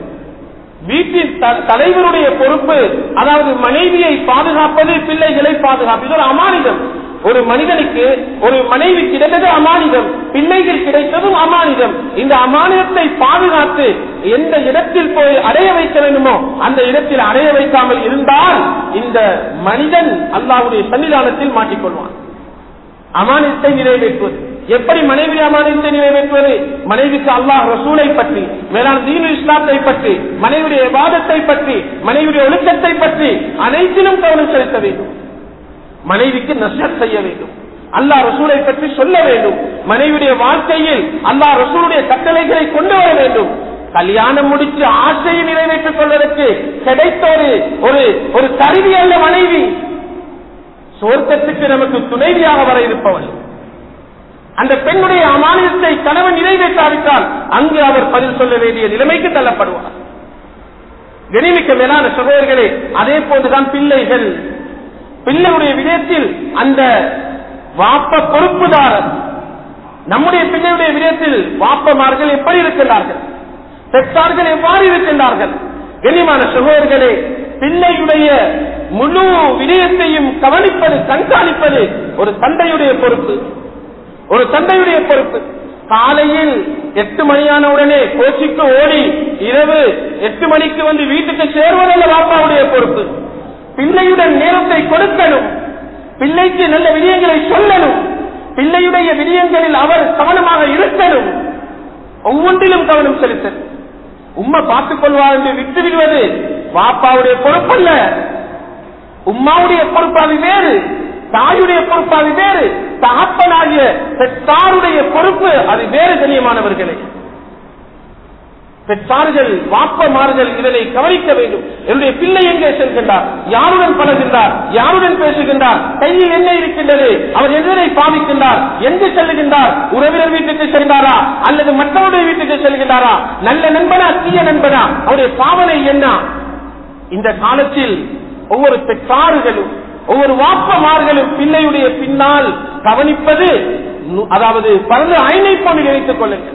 வீட்டின் த- தலைவருடைய பொறுப்பு அதாவது மனைவியை பாதுகாப்பது பிள்ளைகளை பாதுகாப்பது இது ஒரு அமானிதம் ஒரு மனிதனுக்கு ஒரு மனைவி கிடைத்தது அமானிதம் பிள்ளைகள் கிடைத்ததும் அமானிதம் இந்த அமானிதத்தை பாதுகாத்து எந்த இடத்தில் போய் அடைய வைக்க வேண்டுமோ அந்த இடத்தில் அடைய வைக்காமல் இருந்தால் இந்த மனிதன் அல்லாவுடைய சன்னிதானத்தில் மாட்டிக்கொள்வான் அமானியத்தை நிறைவேற்றுவது எப்படி மனைவி அமானியத்தை நிறைவேற்றுவது மனைவிக்கு அல்லாஹ் ரசூலை பற்றி மேலான தீனு இஸ்லாத்தை பற்றி மனைவியுடைய வாதத்தை பற்றி மனைவியுடைய ஒழுக்கத்தை பற்றி அனைத்திலும் கவனம் செலுத்த வேண்டும் மனைவிக்கு நஷ்டம் செய்ய வேண்டும் அல்லாஹ் ரசூலை பற்றி சொல்ல வேண்டும் மனைவியுடைய வாழ்க்கையில் அல்லாஹ் ரசூலுடைய கட்டளைகளை கொண்டு வர வேண்டும் கல்யாணம் முடித்து ஆசையை நிறைவேற்றிக் கொள்வதற்கு கிடைத்த ஒரு ஒரு ஒரு கருவி அல்ல மனைவி சொர்க்கத்துக்கு நமக்கு துணைவியாக வர இருப்பவள் அந்த பெண்ணுடைய அமானியத்தை கணவன் நிறைவேற்றாவிட்டால் அங்கு அவர் பதில் சொல்ல வேண்டிய நிலைமைக்கு தள்ளப்படுவார் கணிமிக்க மேலான சகோதரர்களே அதே போன்றுதான் பிள்ளைகள் பிள்ளையுடைய விடயத்தில் அந்த வாப்ப பொறுப்புதாரர் நம்முடைய பிள்ளையுடைய விடயத்தில் வாப்பமார்கள் எப்படி இருக்கின்றார்கள் பெற்றார்கள் எவ்வாறு இருக்கின்றார்கள் கண்ணியமான சகோதரர்களே பிள்ளையுடைய முழு விடயத்தையும் கவனிப்பது கண்காணிப்பது ஒரு தந்தையுடைய பொறுப்பு ஒரு தந்தையுடைய பொறுப்பு காலையில் எட்டு மணியான உடனே கோச்சிக்கு ஓடி இரவு எட்டு மணிக்கு வந்து வீட்டுக்கு சேர்வதல்ல பாப்பாவுடைய பொறுப்பு பிள்ளையுடன் நேரத்தை கொடுக்கணும் பிள்ளைக்கு நல்ல விடயங்களை சொல்லணும் பிள்ளையுடைய விடயங்களில் அவர் கவனமாக இருக்கணும் ஒவ்வொன்றிலும் கவனம் செலுத்தணும் உம்மை பார்த்துக் கொள்வார் என்று விட்டு விடுவது பாப்பாவுடைய பொறுப்பல்ல உம்மாவுடைய பொறுப்பு அது வேறு தாயுடைய பொறுப்பு அது வேறு தகப்பனாகிய பெற்றாருடைய பொறுப்பு அது வேறு கண்ணியமானவர்களே பெற்றார்கள் வாப்பமார்கள் இதனை கவனிக்க வேண்டும் என்னுடைய பிள்ளை எங்கே செல்கின்றார் யாருடன் பழகின்றார் யாருடன் பேசுகின்றார் கையில் என்ன இருக்கின்றது அவர் எதனை பாவிக்கின்றார் எங்கு செல்லுகின்றார் உறவினர் வீட்டுக்கு செல்கிறாரா அல்லது மற்றவருடைய வீட்டுக்கு செல்கின்றாரா நல்ல நண்பனா தீய நண்பனா அவருடைய பாவனை என்ன இந்த காலத்தில் ஒவ்வொரு பெற்றார்களும் ஒவ்வொரு வாப்பமார்களும் பிள்ளையுடைய பின்னால் கவனிப்பது நு- அதாவது பரந்து ஐனை போன்று நினைத்துக் கொள்ளுங்கள்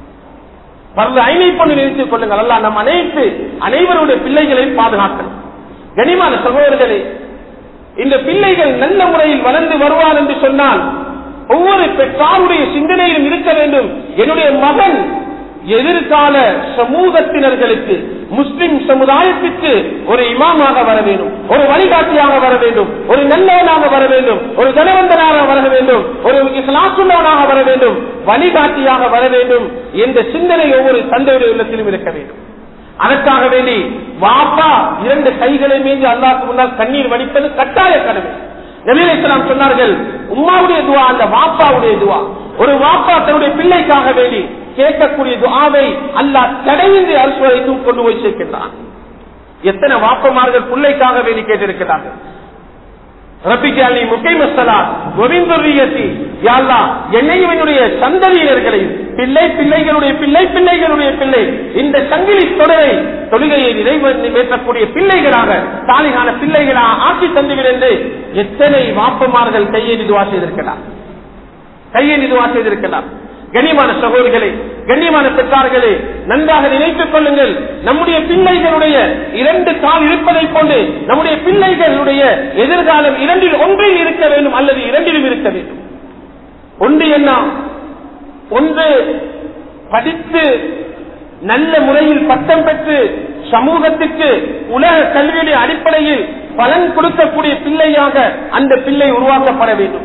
பரந்து ஐனை போன்று நினைத்துக் கொள்ளுங்கள் அல்ல நம் அனைத்து அனைவருடைய பிள்ளைகளையும் பாதுகாக்கணும் கனிமான சகோதரர்களே இந்த பிள்ளைகள் நல்ல முறையில் வளர்ந்து வருவார் என்று சொன்னால் ஒவ்வொரு பெற்றாருடைய சிந்தனையிலும் இருக்க வேண்டும் என்னுடைய மகன் எதிர்கால சமூகத்தினர்களுக்கு முஸ்லிம் சமுதாயத்திற்கு ஒரு இமாமாக வர வேண்டும் ஒரு வழிகாட்டியாக வர வேண்டும் ஒரு நல்லவனாக வர வேண்டும் ஒரு கனவந்தனாக வர வேண்டும் ஒரு இஸ்லாசுள்ளவனாக வர வேண்டும் வழிகாட்டியாக வர வேண்டும் என்ற சிந்தனை ஒவ்வொரு தந்தையுடைய உள்ளத்திலும் இருக்க வேண்டும் அதற்காக வேண்டி வாப்பா இரண்டு கைகளை மீது அல்லாஹ்க்கு முன்னால் கண்ணீர் வடிப்பது கட்டாய கடமை நபீல் இஸ்லாம் சொன்னார்கள் உம்மாவுடைய துவா அந்த வாப்பாவுடைய துவா ஒரு வாப்பா தன்னுடைய பிள்ளைக்காக வேண்டி கேட்கக்கூடிய துவாவை அல்லாஹ் தடையின்றி அரசுவரைக்கும் கொண்டு போய் சேர்க்கின்றான் எத்தனை வாப்பமார்கள் பிள்ளைக்காக வேண்டி கேட்டிருக்கிறார்கள் ரப்பிக்காலி முக்கை மசலா கோவிந்தரியத்தி யாழ்லா என்னையும் என்னுடைய சந்ததியினர்களையும் பிள்ளை பிள்ளைகளுடைய பிள்ளை பிள்ளைகளுடைய பிள்ளை இந்த சங்கிலி தொடரை தொழுகையை நிறைவேற்றக்கூடிய பிள்ளைகளாக தாலிகான பிள்ளைகளாக ஆட்சி தந்துவிடு என்று எத்தனை வாப்பமார்கள் கையை இதுவா செய்திருக்கிறார் கையை இதுவா செய்திருக்கிறார் கண்ணியமான சகோதரிகளே கண்ணியமான பெற்றார்களே நன்றாக நினைத்துக் கொள்ளுங்கள் நம்முடைய பிள்ளைகளுடைய இரண்டு கால் இருப்பதை போன்று நம்முடைய பிள்ளைகளுடைய எதிர்காலம் இரண்டில் ஒன்றில் இருக்க வேண்டும் அல்லது இரண்டிலும் இருக்க வேண்டும் ஒன்று என்ன ஒன்று படித்து நல்ல முறையில் பட்டம் பெற்று சமூகத்துக்கு உலக கல்வியுடைய அடிப்படையில் பலன் கொடுக்கக்கூடிய பிள்ளையாக அந்த பிள்ளை உருவாக்கப்பட வேண்டும்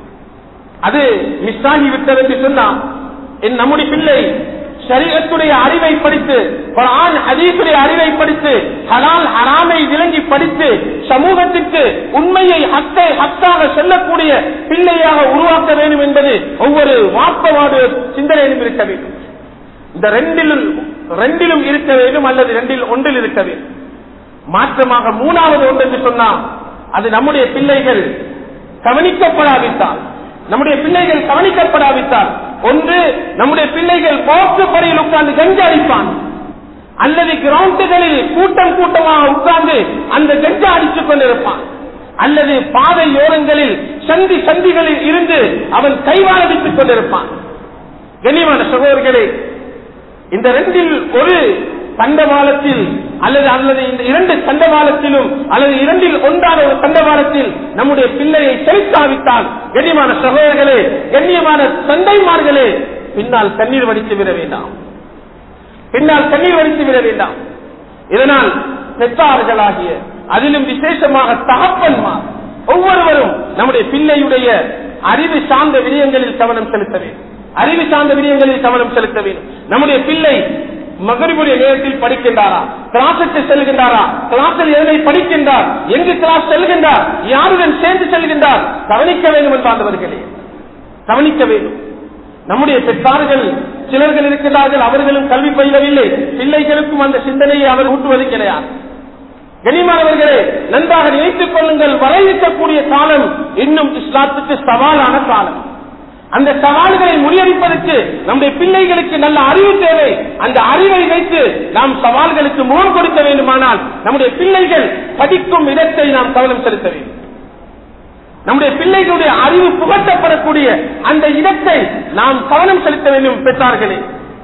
அது மிஸ் ஆகிவிட்டது என்று சொன்னா என் நம்முடைய பிள்ளை சரீரத்துடைய அறிவை படித்து குர்ஆன் ஹதீஸுடைய அறிவை படித்து ஹலால் ஹராமை விளங்கி படித்து சமூகத்திற்கு உண்மையை ஹக்கை ஹக்காக சொல்லக்கூடிய பிள்ளையாக உருவாக்க வேண்டும் என்பது ஒவ்வொரு வாப்பவாடு சிந்தனையிலும் இருக்க வேண்டும் இந்த ரெண்டிலும் ரெண்டிலும் இருக்க வேண்டும் அல்லது ரெண்டில் ஒன்றில் இருக்க வேண்டும் மாற்றமாக மூணாவது ஒன்று என்று சொன்னால் அது நம்முடைய பிள்ளைகள் கவனிக்கப்படாவிட்டால் நம்முடைய பிள்ளைகள் கவனிக்கப்படாவிட்டால் ஒன்று நம்முடைய பிள்ளைகள் போக்கு படையில் உட்கார்ந்து கஞ்ச அடிப்பான் அல்லது கிரவுண்டுகளில் கூட்டம் கூட்டமாக உட்கார்ந்து அந்த கஞ்சா அடித்துக் கொண்டிருப்பான் அல்லது பாதை ஓரங்களில் சந்தி சந்திகளில் இருந்து அவன் கைவாழவித்துக் கொண்டிருப்பான் கண்ணியமான சகோதரர்களே இந்த ரெண்டில் ஒரு தண்டவாளத்தில் அல்லது அல்லது இந்த இரண்டு தண்டவாளத்திலும் அல்லது இரண்டில் ஒன்றான ஒரு தண்டவாளத்தில் நம்முடைய பிள்ளையை செலுத்தாவிட்டால் கண்ணியமான சகோதரர்களே கண்ணியமான சண்டைமார்களே பின்னால் கண்ணீர் வடித்து விட வேண்டாம் பின்னால் கண்ணீர் வடித்து விட வேண்டாம் இதனால் பெற்றார்களாகிய அதிலும் விசேஷமாக தகப்பன்மார் ஒவ்வொருவரும் நம்முடைய பிள்ளையுடைய அறிவு சார்ந்த விடயங்களில் கவனம் செலுத்த வேண்டும் அறிவு சார்ந்த விடயங்களில் கவனம் செலுத்த வேண்டும் நம்முடைய பிள்ளை மகரிபுடைய நேரத்தில் படிக்கின்றாரா கிளாஸுக்கு செல்கின்றாரா கிளாஸில் எதனை படிக்கின்றார் எங்கு கிளாஸ் செல்கின்றார் யாருடன் சேர்ந்து செல்கின்றார் கவனிக்க வேண்டும் என்பார்ந்தவர்களே கவனிக்க வேண்டும் நம்முடைய பெற்றார்கள் சிலர்கள் இருக்கிறார்கள் அவர்களும் கல்வி பயிலவில்லை பிள்ளைகளுக்கும் அந்த சிந்தனையை அவர் ஊட்டுவது கிடையாது கனிமானவர்களே நன்றாக நினைத்துக் கொள்ளுங்கள் வரைவிக்கக்கூடிய காலம் இன்னும் இஸ்லாத்துக்கு சவாலான காலம் அந்த சவால்களை முறியடிப்பதற்கு நம்முடைய பிள்ளைகளுக்கு நல்ல அறிவு தேவை அந்த அறிவை வைத்து நாம் சவால்களுக்கு முகம் கொடுக்க வேண்டுமானால் நம்முடைய பிள்ளைகள் படிக்கும் இடத்தை நாம் கவனம் செலுத்த வேண்டும் நம்முடைய பிள்ளைகளுடைய அறிவு புகட்டப்படக்கூடிய அந்த இடத்தை நாம் கவனம் செலுத்த வேண்டும் பெற்றார்களே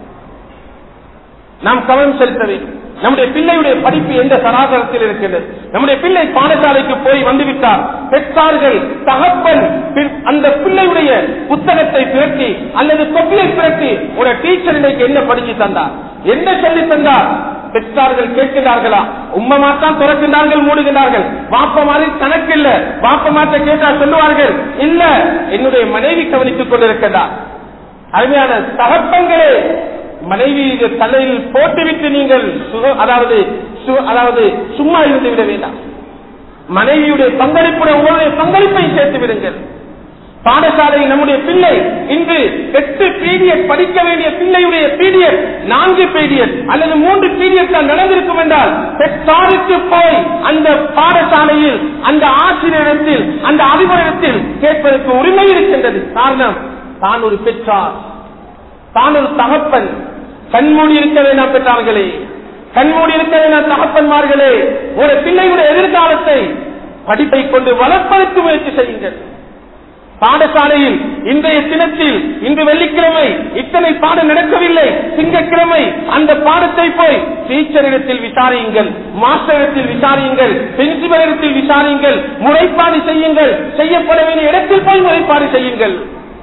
நாம் கவனம் செலுத்த வேண்டும் நம்முடைய பிள்ளையுடைய படிப்பு எந்த சராசரத்தில் இருக்கின்றது நம்முடைய பிள்ளை பாடசாலைக்கு போய் வந்துவிட்டார் பெற்றார்கள் தகப்பன் பின்- அந்த பிள்ளையுடைய புத்தகத்தை பிறட்டி அல்லது தொப்பியை பிறட்டி ஒரு டீச்சர் இன்னைக்கு என்ன படிச்சு தந்தார் என்ன சொல்லி தந்தார் பெற்றார்கள் கேட்கிறார்களா உம்மமாத்தான் துறக்கின்றார்கள் மூடுகிறார்கள் வாப்ப மாதிரி கணக்கு இல்ல வாப்ப மாற்ற கேட்டா சொல்லுவார்கள் இல்ல என்னுடைய மனைவி கவனித்துக் கொண்டிருக்கிறார் அருமையான தகப்பங்களே மனைவி தலையில் போட்டுவிட்டு நீங்கள் சுக- அதாவது சு- அதாவது சும்மா இருந்து விட வேண்டாம் மனைவியுடைய பங்களிப்புடன் உங்களுடைய பங்களிப்பை சேர்த்து விடுங்கள் பாடசாலையில் நம்முடைய பிள்ளை இன்று எட்டு பீரியட் படிக்க வேண்டிய பிள்ளையுடைய பீரியட் நான்கு பீரியட் அல்லது மூன்று பீரியட் தான் நடந்திருக்கும் என்றால் பெற்றாருக்கு போய் அந்த பாடசாலையில் அந்த ஆசிரியரிடத்தில் அந்த அதிபரிடத்தில் கேட்பதற்கு உரிமை இருக்கின்றது காரணம் தான் ஒரு பெற்றார் தான் ஒரு தகப்பன் கண்மூடி இருக்க வேண்டாம் பெற்றார்களே கண்மூடி இருக்க வேண்டாம் தகப்பன்மார்களே ஒரு பிள்ளையுடைய எதிர்காலத்தை படிப்பை கொண்டு வளர்ப்பதற்கு முயற்சி செய்யுங்கள் பாடசாலையில் இன்றைய தினத்தில் இன்று வெள்ளிக்கிழமை இத்தனை பாடம் நடக்கவில்லை திங்கட்கிழமை அந்த பாடத்தை போய் டீச்சரிடத்தில் விசாரியுங்கள் மாஸ்டரிடத்தில் விசாரியுங்கள் பிரின்சிபலிடத்தில் விசாரியுங்கள் முறைப்பாடு செய்யுங்கள் செய்யப்பட வேண்டிய இடத்தில் போய் முறைப்பாடு செய்யுங்கள்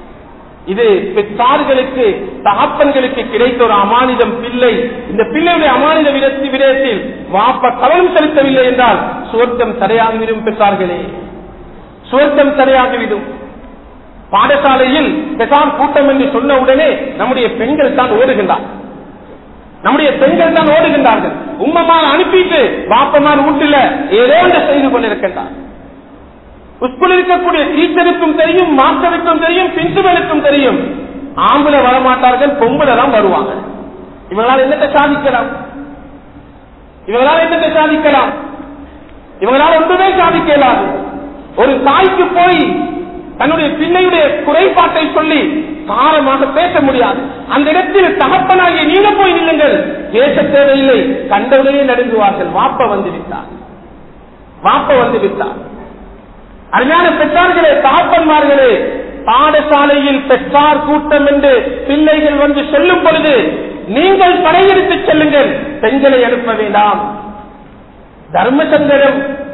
இது பெற்றார்களுக்கு தகப்பன்களுக்கு கிடைத்த ஒரு அமானிதம் பிள்ளை இந்த பிள்ளையுடைய அமானித விதத்தி விடயத்தில் வாப்ப கவனம் செலுத்தவில்லை என்றால் சுவர்க்கம் தடையாகிவிடும் பெற்றார்களே சுவர்க்கம் தடையாகிவிடும் பாடசாலையில் பெசார் கூட்டம் என்று சொன்ன உடனே நம்முடைய பெண்கள் தான் ஓடுகின்றார் நம்முடைய பெண்கள் தான் ஓடுகின்றார்கள் உம்மமார் அனுப்பிட்டு வாப்பமார் வீட்டுல ஏதோ ஒன்று செய்து கொண்டிருக்கின்றார் ஸ்கூல் இருக்கக்கூடிய டீச்சருக்கும் தெரியும் மாஸ்டருக்கும் தெரியும் பிரின்சிபலுக்கும் தெரியும் ஆம்பளை வரமாட்டார்கள் பொம்பளை தான் வருவாங்க இவங்களால் என்னத்தை சாதிக்கலாம் இவங்களால் என்னத்தை சாதிக்கலாம் இவங்களால் ஒன்றுமே சாதிக்க இயலாது ஒரு தாய்க்கு போய் தன்னுடைய பிள்ளையுடைய குறைபாட்டை சொல்லி காரமாக பேச முடியாது அந்த இடத்தில் தகப்பனாகிய நீங்க போய் நில்லுங்கள் பேச தேவையில்லை கண்டவுடனே நடுங்குவார்கள் வாப்ப வந்து விட்டார் வாப்ப வந்து விட்டார் அருமையான பெற்றார்களே தகப்பன்மார்களே பாடசாலையில் பெற்றார் கூட்டம் என்று பிள்ளைகள் வந்து சொல்லும் பொழுது நீங்கள் படையெடுத்து செல்லுங்கள் பெண்களை அனுப்ப வேண்டாம் தர்ம சங்கடம்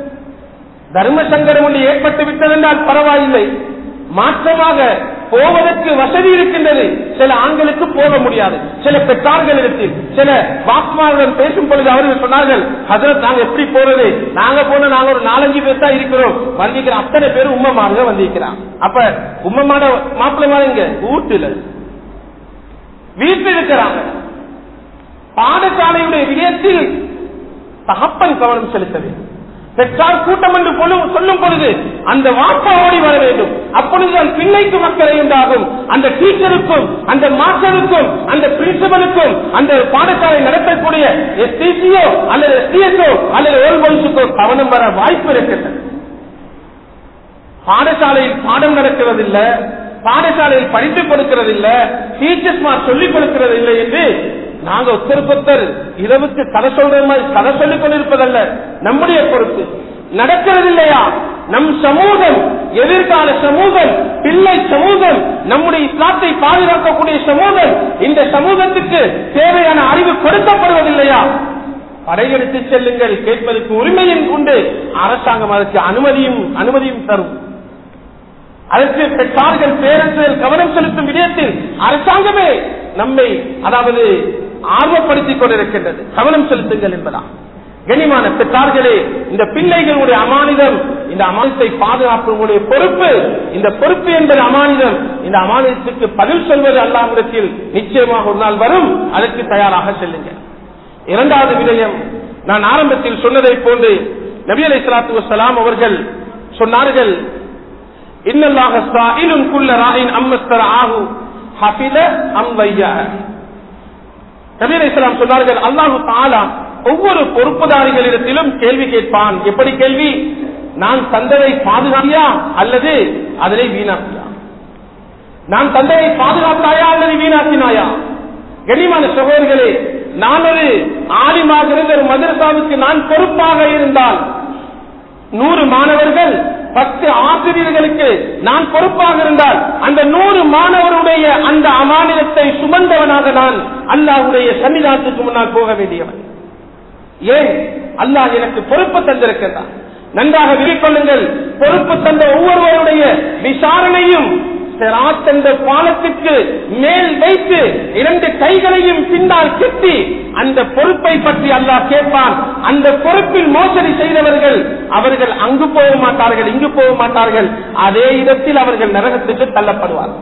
தர்ம சங்கடம் ஒன்று ஏற்பட்டு விட்டதென்றால் பரவாயில்லை மாற்றமாக போவதற்கு வசதி இருக்கின்றது சில ஆண்களுக்கு போக முடியாது சில பெற்றார்களிடத்தில் சில வாக்குமாருடன் பேசும் பொழுது அவர்கள் சொன்னார்கள் ஹசரத் நாங்க எப்படி போறது நாங்க போன நாங்க ஒரு நாலஞ்சு பேர் தான் இருக்கிறோம் வந்திருக்கிற அத்தனை பேரும் உம்மமாருங்க வந்திருக்கிறான் அப்ப உம்மமாட மாப்பிள்ளை மாறுங்க வீட்டுல வீட்டில் இருக்கிறாங்க பாடசாலையுடைய விடயத்தில் தகப்பன் கவனம் செலுத்த வேண்டும் பெற்றார் கூட்டம் என்று சொல்லும் சொல்லும் பொழுது அந்த வாப்பா ஓடி வர வேண்டும் அப்பொழுதுதான் பிள்ளைக்கு மக்களை உண்டாகும் அந்த டீச்சருக்கும் அந்த மாஸ்டருக்கும் அந்த பிரின்சிபலுக்கும் அந்த பாடசாலை நடத்தக்கூடிய எஸ்டிசியோ அல்லது எஸ்டிஎஸ்ஓ அல்லது ஓல்பொலிசுக்கோ கவனம் வர வாய்ப்பு இருக்கின்றது பாடசாலையில் பாடம் நடக்கிறதில்ல பாடசாலையில் படித்துக் கொடுக்கிறதில்ல டீச்சர்ஸ் சொல்லிக் கொடுக்கிறதில்லை என்று நாங்க ஒத்தருக்கொத்தர் இரவுக்கு கதை சொல்ற மாதிரி கதை சொல்லிக் கொண்டிருப்பதல்ல நம்முடைய பொறுப்பு நடக்கிறது இல்லையா நம் சமூகம் எதிர்கால சமூகம் பிள்ளை சமூகம் நம்முடைய இஸ்லாத்தை பாதுகாக்கக்கூடிய சமூகம் இந்த சமூகத்துக்கு தேவையான அறிவு கொடுக்கப்படுவதில்லையா படையெடுத்து செல்லுங்கள் கேட்பதற்கு உரிமையும் உண்டு அரசாங்கம் அதற்கு அனுமதியும் அனுமதியும் தரும் அதற்கு பெற்றார்கள் பேரன்கள் கவனம் செலுத்தும் விடயத்தில் அரசாங்கமே நம்மை அதாவது ஆர்வப்படுத்திக் கொண்டிருக்கின்றது கவனம் செலுத்துங்கள் என்பதா கனிமான பெற்றார்களே இந்த பிள்ளைகளுடைய அமானிதம் இந்த அமானிதத்தை பாதுகாப்புடைய பொறுப்பு இந்த பொறுப்பு என்பது அமானிதம் இந்த அமானிதத்துக்கு பதில் சொல்வது அல்லாவிடத்தில் நிச்சயமாக ஒரு நாள் வரும் அதற்கு தயாராக செல்லுங்கள் இரண்டாவது விடயம் நான் ஆரம்பத்தில் சொன்னதை போன்று நபி அலை சலாத்து வசலாம் அவர்கள் சொன்னார்கள் இன்னல்லாக சாயிலும் குல்ல ராயின் அம்மஸ்தர ஆகு ஹபில அம் வையா நபி அலை சலாம் சொன்னார்கள் அல்லாஹு தாலா ஒவ்வொரு பொறுப்புதாரிகளிடத்திலும் கேள்வி கேட்பான் எப்படி கேள்வி நான் தந்ததை பாதுகாப்பியா அல்லது அதனை வீணாக்கியா நான் தந்தையை பாதுகாத்தாயா அல்லது வீணாக்கினாயா கனிமான சகோதரர்களே நான் ஒரு ஆலிமாக இருந்த ஒரு மதரசாவுக்கு நான் பொறுப்பாக இருந்தால் நூறு மாணவர்கள் பத்து ஆசிரியர்களுக்கு நான் பொறுப்பாக இருந்தால் அந்த நூறு மாணவருடைய அந்த அமானியத்தை சுமந்தவனாக நான் அல்லாஹுடைய சன்னிதானத்துக்கு முன்னால் போக வேண்டியவன் ஏன் அல்லாஹ் எனக்கு பொறுப்பு தந்திருக்கிறான் நன்றாக விரிக்கொள்ளுங்கள் பொறுப்பு தந்த ஒவ்வொருவருடைய விசாரணையும் சிராத் என்ற பாலத்துக்கு மேல் வைத்து இரண்டு கைகளையும் பின்னால் கெட்டி அந்த பொறுப்பை பற்றி அல்லாஹ் கேட்பான் அந்த பொறுப்பில் மோசடி செய்தவர்கள் அவர்கள் அங்கு போக மாட்டார்கள் இங்கு போக மாட்டார்கள் அதே இடத்தில் அவர்கள் நரகத்துக்கு தள்ளப்படுவார்கள்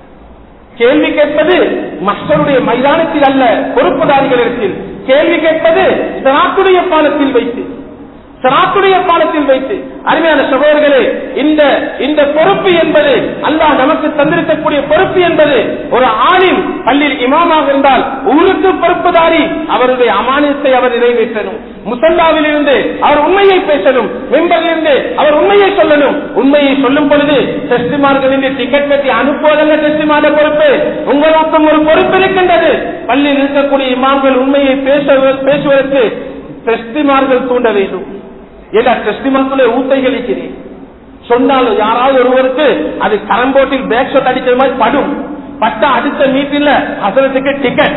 கேள்வி கேட்பது மக்களுடைய மைதானத்தில் அல்ல பொறுப்புதாரிகளிடத்தில் கேள்வி கேட்பது சிராத்துடைய பாலத்தில் வைத்து சராத்துடைய பாலத்தில் வைத்து அருமையான சகோதரர்களே இந்த இந்த பொறுப்பு என்பது அல்லாஹ் நமக்கு தந்திருக்கக்கூடிய பொறுப்பு என்பது ஒரு ஆணின் பள்ளியில் இமாமாக இருந்தால் ஊருக்கு பொறுப்புதாரி அவருடைய அமானியத்தை அவர் நிறைவேற்றணும் முசல்லாவில் இருந்து அவர் உண்மையை பேசணும் மெம்பரில் இருந்து அவர் உண்மையை சொல்லணும் உண்மையை சொல்லும் பொழுது டெஸ்டிமார்களின் டிக்கெட் கட்டி அனுப்புவதல்ல டெஸ்டிமான பொறுப்பு உங்களுக்கும் ஒரு பொறுப்பு இருக்கின்றது பள்ளியில் இருக்கக்கூடிய இமாம்கள் உண்மையை பேச பேசுவதற்கு டெஸ்டிமார்கள் தூண்ட வேண்டும் எல்லா டெஸ்டிமார்க்குள்ளே ஊத்தைகள் இருக்கிறேன் சொன்னாலும் யாராவது ஒருவருக்கு அது கரம்போட்டில் பேக் ஷாட் அடிக்கிற மாதிரி படும் பட்ட அடுத்த மீட்டில் அசலத்துக்கு டிக்கெட்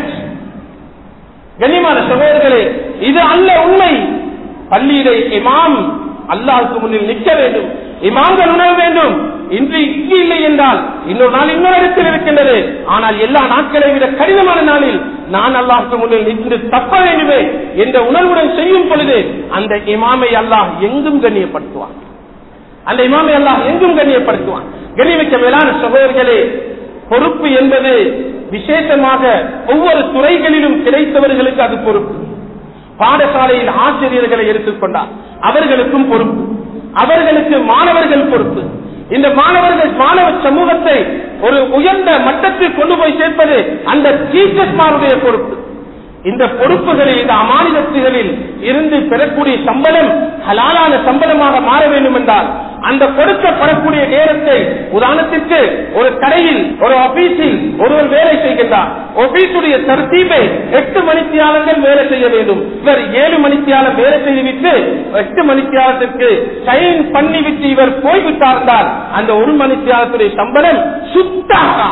கண்ணியமான சகோதரர்களே இது அல்ல உண்மை பள்ளியிலே இமாம் அல்லாஹுக்கு முன்னில் நிற்க வேண்டும் இமாம்கள் உணர வேண்டும் இன்று இங்கு இல்லை என்றால் இன்னொரு நாள் இன்னொரு இடத்தில் இருக்கின்றது ஆனால் எல்லா நாட்களை விட கடினமான நாளில் நான் அல்லாஹுக்கு முன்னில் நின்று தப்ப வேண்டுமே என்ற உணர்வுடன் செய்யும் பொழுது அந்த இமாமை அல்லாஹ் எங்கும் கண்ணியப்படுத்துவான் அந்த இமாமை அல்லாஹ் எங்கும் கண்ணியப்படுத்துவான் கண்ணியமிக்க மேலான சகோதரர்களே பொறுப்பு என்பது விசேஷமாக ஒவ்வொரு துறைகளிலும் கிடைத்தவர்களுக்கு அது பொறுப்பு பாடசாலையில் ஆசிரியர்களை எடுத்துக்கொண்டார் அவர்களுக்கும் பொறுப்பு அவர்களுக்கு மாணவர்கள் பொறுப்பு இந்த மாணவர்கள் மாணவ சமூகத்தை ஒரு உயர்ந்த மட்டத்தில் கொண்டு போய் சேர்ப்பது அந்த டீச்சர்ஸ்மாருடைய பொறுப்பு இந்த பொறுப்புகளில் இந்த அமானிதத்துகளில் இருந்து பெறக்கூடிய சம்பளம் ஹலாலான சம்பளமாக மாற வேண்டும் என்றால் அந்த கொடுக்கப்படக்கூடிய நேரத்தை உதாரணத்திற்கு ஒரு கடையில் ஒரு ஆபீஸில் ஒருவர் வேலை செய்கின்றார் ஆபீஸுடைய தர்த்தீபை எட்டு மணித்தியாளர்கள் வேலை செய்ய வேண்டும் இவர் ஏழு மணித்தியாளர் வேலை செய்துவிட்டு எட்டு மணித்தியாலத்திற்கு சைன் பண்ணிவிட்டு இவர் போய்விட்டார் என்றால் அந்த ஒரு மணித்தியாலத்துடைய சம்பளம் சுத்தாக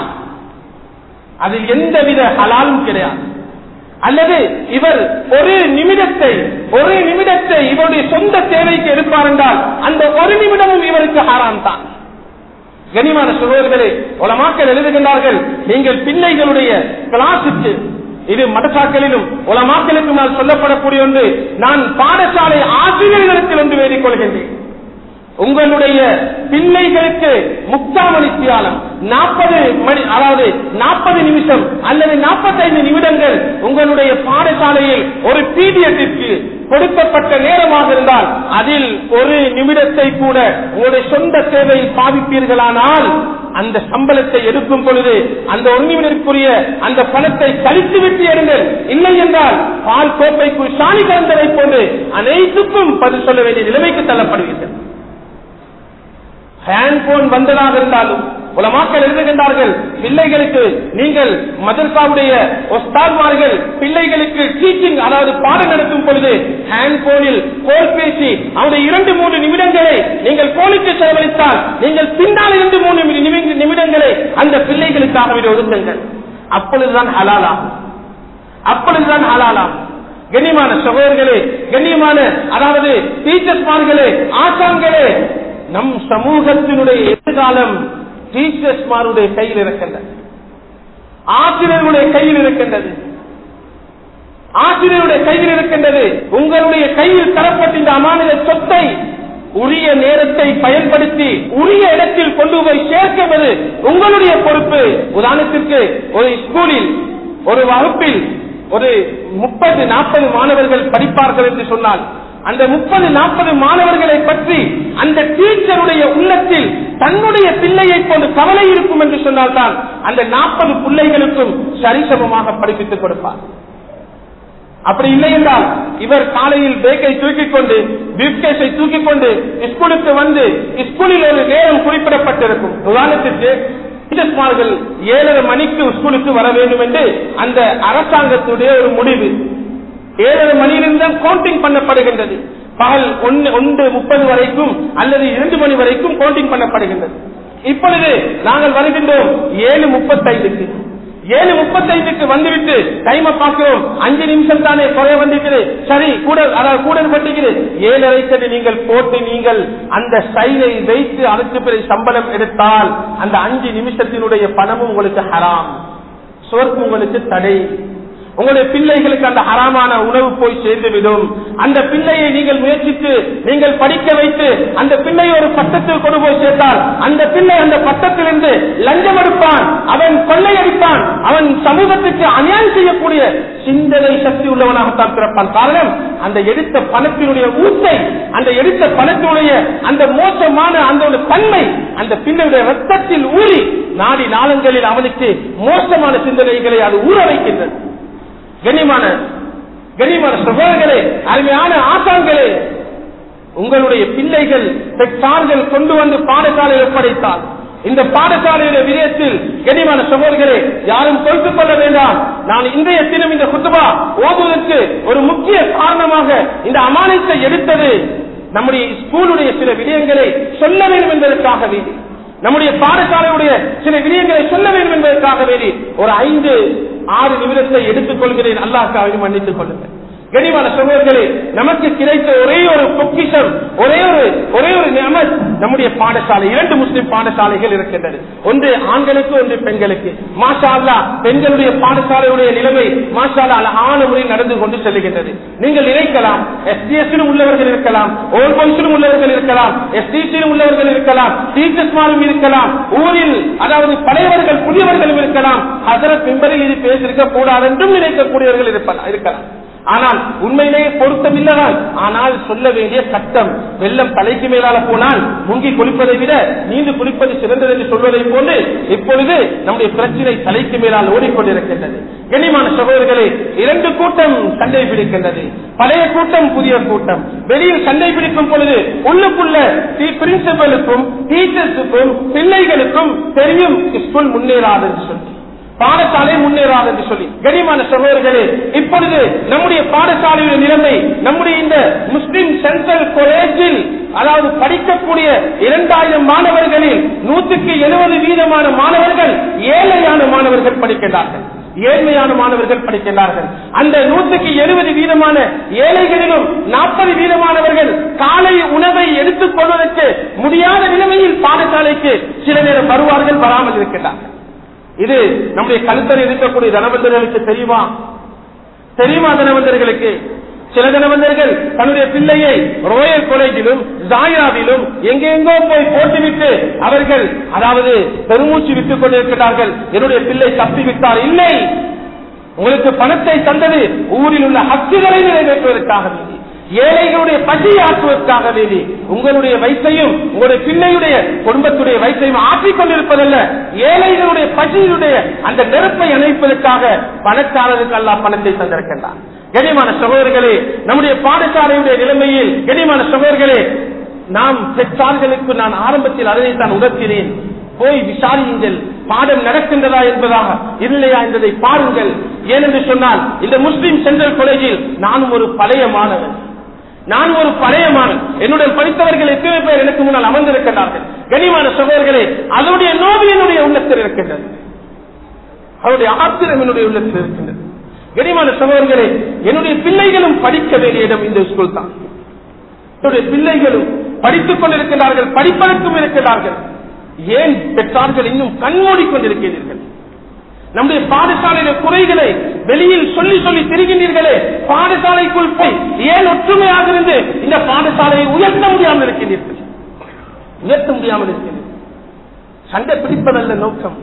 அதில் எந்தவித ஹலாலும் கிடையாது அல்லது இவர் ஒரு நிமிடத்தை ஒரு நிமிடத்தை இவருடைய சொந்த தேவைக்கு எடுப்பார் என்றால் அந்த ஒரு நிமிடமும் இவருக்கு ஹாராம் தான் கனிமான சகோதரர்களே உலமாக்கள் எழுதுகின்றார்கள் நீங்கள் பிள்ளைகளுடைய கிளாஸுக்கு இது மதசாக்களிலும் உலமாக்களுக்கு நான் சொல்லப்படக்கூடிய ஒன்று நான் பாடசாலை ஆசிரியர்களுக்கு என்று வேண்டிக் கொள்கின்றேன் உங்களுடைய பிள்ளைகளுக்கு முக்காமணி தியானம் நாற்பது மணி அதாவது நாற்பது நிமிஷம் அல்லது நாற்பத்தைந்து நிமிடங்கள் உங்களுடைய பாடசாலையில் ஒரு பீடியத்திற்கு கொடுக்கப்பட்ட நேரமாக இருந்தால் அதில் ஒரு நிமிடத்தை கூட உங்களுடைய சொந்த சேவையில் பாவிப்பீர்களானால் அந்த சம்பளத்தை எடுக்கும் பொழுது அந்த ஒரு நிமிடத்திற்குரிய அந்த பணத்தை கழித்து விட்டு எடுங்கள் இல்லை என்றால் பால் கோப்பைக்குள் சாணி கலந்ததை போன்று அனைத்துக்கும் பதில் சொல்ல வேண்டிய நிலைமைக்கு தள்ளப்படுவீர்கள் ஹேண்ட்போன் வந்ததாக இருந்தாலும் உலமாக்கள் எழுதுகின்றார்கள் பிள்ளைகளுக்கு நீங்கள் மதர்சாவுடைய ஒஸ்தான்மார்கள் பிள்ளைகளுக்கு டீச்சிங் அதாவது பாடம் நடத்தும் பொழுது ஹேண்ட்போனில் கோல் பேசி அவருடைய இரண்டு மூன்று நிமிடங்களை நீங்கள் கோலுக்கு செலவழித்தால் நீங்கள் பின்னால் இரண்டு மூணு நிமி- நிமிடங்களை அந்த பிள்ளைகளுக்காக விட ஒதுக்குங்கள் அப்பொழுதுதான் ஹலாலாகும் அப்பொழுதுதான் ஹலாலாகும் கண்ணியமான சகோதரர்களே கண்ணியமான அதாவது டீச்சர்ஸ்மார்களே ஆசான்களே நம் சமூகத்தினுடைய எதிர்காலம் டீச்சர்ஸ்மாருடைய கையில் இருக்கின்றது ஆசிரியர்களுடைய கையில் இருக்கின்றது ஆசிரியருடைய கையில் இருக்கின்றது உங்களுடைய கையில் தரப்பட்ட இந்த அமானித சொத்தை உரிய நேரத்தை பயன்படுத்தி உரிய இடத்தில் கொண்டு போய் சேர்க்குவது உங்களுடைய பொறுப்பு உதாரணத்திற்கு ஒரு ஸ்கூலில் ஒரு வகுப்பில் ஒரு முப்பது நாற்பது மாணவர்கள் படிப்பார்கள் என்று சொன்னால் அந்த முப்பது நாற்பது மாணவர்களை பற்றி அந்த டீச்சருடைய உள்ளத்தில் தன்னுடைய பிள்ளையை போன்று கவலை இருக்கும் என்று சொன்னால்தான் அந்த நாற்பது பிள்ளைகளுக்கும் சரிசமமாக படிப்பித்துக் கொடுப்பார் அப்படி இல்லை என்றால் இவர் காலையில் பேக்கை தூக்கிக் கொண்டு பிப்கேஸை தூக்கிக் கொண்டு ஸ்கூலுக்கு வந்து ஸ்கூலில் ஒரு நேரம் குறிப்பிடப்பட்டிருக்கும் உதாரணத்திற்கு டீச்சர்ஸ்மார்கள் ஏழரை மணிக்கு ஸ்கூலுக்கு வர வேண்டும் என்று அந்த அரசாங்கத்துடைய ஒரு முடிவு ஏழரை மணியிலிருந்து கவுண்டிங் பண்ணப்படுகின்றது பகல் ஒன்னு ஒன்று முப்பது வரைக்கும் அல்லது இரண்டு மணி வரைக்கும் கவுண்டிங் பண்ணப்படுகின்றது இப்பொழுது நாங்கள் வருகின்றோம் ஏழு முப்பத்தைந்துக்கு ஏழு முப்பத்தைந்துக்கு வந்துவிட்டு டைமை பார்க்கிறோம் அஞ்சு நிமிஷம் தானே குறைய வந்திருக்குது சரி கூட அதாவது கூட பட்டிருக்குது ஏழரைக்கு நீங்கள் போட்டு நீங்கள் அந்த ஸ்டைலை வைத்து அதற்கு பிறகு சம்பளம் எடுத்தால் அந்த அஞ்சு நிமிஷத்தினுடைய பணமும் உங்களுக்கு ஹராம் சொர்க்கு உங்களுக்கு தடை உங்களுடைய பிள்ளைகளுக்கு அந்த ஹராமான உணவு போய் சேர்ந்துவிடும் அந்த பிள்ளையை நீங்கள் முயற்சித்து நீங்கள் படிக்க வைத்து அந்த பிள்ளை ஒரு பட்டத்தில் கொண்டு போய் சேர்த்தால் அந்த பிள்ளை அந்த பட்டத்திலிருந்து லஞ்சம் எடுப்பான் அவன் கொள்ளையடிப்பான் அவன் சமூகத்துக்கு அநியாயம் செய்யக்கூடிய சிந்தனை சக்தி உள்ளவனாகத்தான் பிறப்பான் காரணம் அந்த எடுத்த பணத்தினுடைய ஊத்தை அந்த எடுத்த பணத்தினுடைய அந்த மோசமான அந்த ஒரு தன்மை அந்த பிள்ளையுடைய ரத்தத்தில் ஊறி நாடி நாளங்களில் அவனுக்கு மோசமான சிந்தனைகளை அது ஊற வைக்கின்றது கண்ணியமான கண்ணியமான சகோதரர்களே அருமையான ஆசான்களே உங்களுடைய பிள்ளைகள் பெற்றார்கள் கொண்டு வந்து பாடசாலையில் ஒப்படைத்தால் இந்த பாடசாலையுடைய விடயத்தில் கண்ணியமான சகோதரர்களே யாரும் பொறுத்துக் கொள்ள வேண்டாம் நான் இன்றைய தினம் இந்த குத்துபா ஓதுவதற்கு ஒரு முக்கிய காரணமாக இந்த அமானித்தை எடுத்தது நம்முடைய ஸ்கூலுடைய சில விடயங்களை சொல்ல வேண்டும் என்பதற்காக வேண்டி நம்முடைய பாடசாலையுடைய சில விடயங்களை சொல்ல வேண்டும் என்பதற்காக வேண்டி ஒரு ஐந்து ஆறு நிமிடத்தை எடுத்துக் கொள்கிறேன் அல்லாஹ்க்காக மன்னித்துக் கொள்ளுங்கள் கனிவான சகோதரர்களே நமக்கு கிடைத்த ஒரே ஒரு பொக்கிஷம் ஒரே ஒரு ஒரே ஒரு நியமத் நம்முடைய பாடசாலை இரண்டு முஸ்லிம் பாடசாலைகள் இருக்கின்றது ஒன்று ஆண்களுக்கு ஒன்று பெண்களுக்கு மாஷா அல்லா பெண்களுடைய பாடசாலையுடைய நிலைமை மாஷா அல்லா அழகான முறையில் நடந்து கொண்டு செல்லுகின்றது நீங்கள் நினைக்கலாம் எஸ்டிஎஸ்லும் உள்ளவர்கள் இருக்கலாம் ஓல் பொலிசிலும் உள்ளவர்கள் இருக்கலாம் எஸ்டிசியிலும் உள்ளவர்கள் இருக்கலாம் டீச்சர்ஸ்மாரும் இருக்கலாம் ஊரில் அதாவது பழையவர்கள் புதியவர்களும் இருக்கலாம் ஹசரத் பிம்பரில் இது பேசியிருக்க கூடாது என்றும் நினைக்கக்கூடியவர்கள் இருப்ப- இருக்கலாம் ஆனால் உண்மையிலேயே பொருத்தமில்லதான் ஆனால் சொல்ல வேண்டிய சட்டம் வெள்ளம் தலைக்கு மேலால போனால் முங்கி குளிப்பதை விட நீந்து குளிப்பது சிறந்தது என்று சொல்வதை போன்று இப்பொழுது நம்முடைய பிரச்சனை தலைக்கு மேலால் ஓடிக்கொண்டிருக்கின்றது கண்ணியமான சகோதரர்களே இரண்டு கூட்டம் சண்டை பிடிக்கின்றது பழைய கூட்டம் புதிய கூட்டம் வெளியில் சண்டை பிடிக்கும் பொழுது உள்ளுக்குள்ள பிரின்சிபலுக்கும் டீச்சர்ஸுக்கும் பிள்ளைகளுக்கும் தெரியும் ஸ்கூல் முன்னேறாது என்று சொல்லி பாடசாலை முன்னேறாது என்று சொல்லி கனிமான சகோதரர்களே இப்பொழுது நம்முடைய பாடசாலையுடைய நிலைமை நம்முடைய இந்த முஸ்லிம் சென்ட்ரல் காலேஜில் அதாவது படிக்கக்கூடிய இரண்டாயிரம் மாணவர்களில் நூற்றுக்கு எழுபது வீதமான மாணவர்கள் ஏழையான மாணவர்கள் படிக்கின்றார்கள் ஏழ்மையான மாணவர்கள் படிக்கின்றார்கள் அந்த நூற்றுக்கு எழுபது வீதமான ஏழைகளிலும் நாற்பது வீதமானவர்கள் காலை உணவை எடுத்துக் கொள்வதற்கு முடியாத நிலைமையில் பாடசாலைக்கு சில நேரம் வருவார்கள் வராமல் இருக்கின்றார்கள் இது நம்முடைய கழுத்தல் இருக்கக்கூடிய தனவந்தர்களுக்கு தெரியுமா தெரியுமா தனவந்தர்களுக்கு சில தினவந்தர்கள் தன்னுடைய பிள்ளையை ரோயல் காலேஜிலும் ஜாயாவிலும் எங்கெங்கோ போய் போட்டுவிட்டு அவர்கள் அதாவது பெருமூச்சு விட்டுக் கொண்டிருக்கிறார்கள் என்னுடைய பிள்ளை தப்பி விட்டார் இல்லை உங்களுக்கு பணத்தை தந்தது ஊரில் உள்ள ஹக்குகளை நிறைவேற்றுவதற்காக வேண்டி ஏழைகளுடைய பசியை ஆற்றுவதற்காக வேண்டி உங்களுடைய வயசையும் உங்களுடைய பிள்ளையுடைய குடும்பத்துடைய வயசையும் ஆற்றிக் கொண்டிருப்பதல்ல ஏழைகளுடைய பசியினுடைய அந்த நெருப்பை அணைப்பதற்காக பணக்காரருக்கு அல்லா பணத்தை தந்திருக்கின்றார் கனிமான சகோதரர்களே நம்முடைய பாடசாலையுடைய நிலைமையில் கனிமான சகோதரர்களே நாம் பெற்றார்களுக்கு நான் ஆரம்பத்தில் அதனை தான் உணர்த்தினேன் போய் விசாரியுங்கள் பாடம் நடக்கின்றதா என்பதாக இல்லையா என்பதை பாருங்கள் ஏனென்று சொன்னால் இந்த முஸ்லிம் சென்ட்ரல் காலேஜில் நானும் ஒரு பழைய மாணவன் நான் ஒரு பழைய மாணவன் என்னுடன் படித்தவர்கள் எத்தனை பேர் எனக்கு முன்னால் அமர்ந்திருக்கிறார்கள் கனிமான சகோதரர்களே அதனுடைய நோவி என்னுடைய உள்ளத்தில் இருக்கின்றது அவருடைய ஆத்திரம் என்னுடைய உள்ளத்தில் இருக்கின்றது கனிமான சகோதரர்களே என்னுடைய பிள்ளைகளும் படிக்க வேண்டிய இடம் இந்த ஸ்கூல் தான் என்னுடைய பிள்ளைகளும் படித்துக் கொண்டிருக்கிறார்கள் படிப்பதற்கும் இருக்கிறார்கள் ஏன் பெற்றார்கள் இன்னும் கண்மூடி கொண்டிருக்கிறீர்கள் நம்முடைய பாடசாலையில குறைகளை வெளியில் சொல்லி சொல்லி திரிகின்றீர்களே பாடசாலைக்குள் போய் ஏன் ஒற்றுமையாக இருந்து இந்த பாடசாலையை உயர்த்த முடியாமல் இருக்கின்றீர்கள் உயர்த்த முடியாமல் இருக்கின்றீர்கள் சண்டை பிடிப்பதல்ல நோக்கம்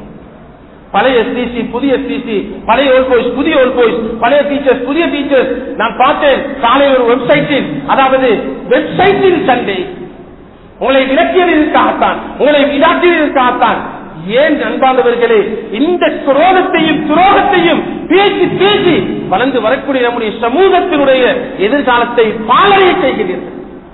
பழைய சிசி புதிய சிசி பழைய ஓல் பாய்ஸ் புதிய ஓல் பாய்ஸ் பழைய டீச்சர்ஸ் புதிய டீச்சர்ஸ் நான் பார்த்தேன் காலை ஒரு வெப்சைட்டில் அதாவது வெப்சைட்டில் சண்டை உங்களை விளக்கியதற்காகத்தான் உங்களை விடாக்கியதற்காகத்தான் ஏன் அன்பானவர்களே இந்த துரோகத்தையும் துரோகத்தையும் பேசி பேசி வளர்ந்து வரக்கூடிய நம்முடைய சமூகத்தினுடைய எதிர்காலத்தை பாலனை செய்கிறீர்கள்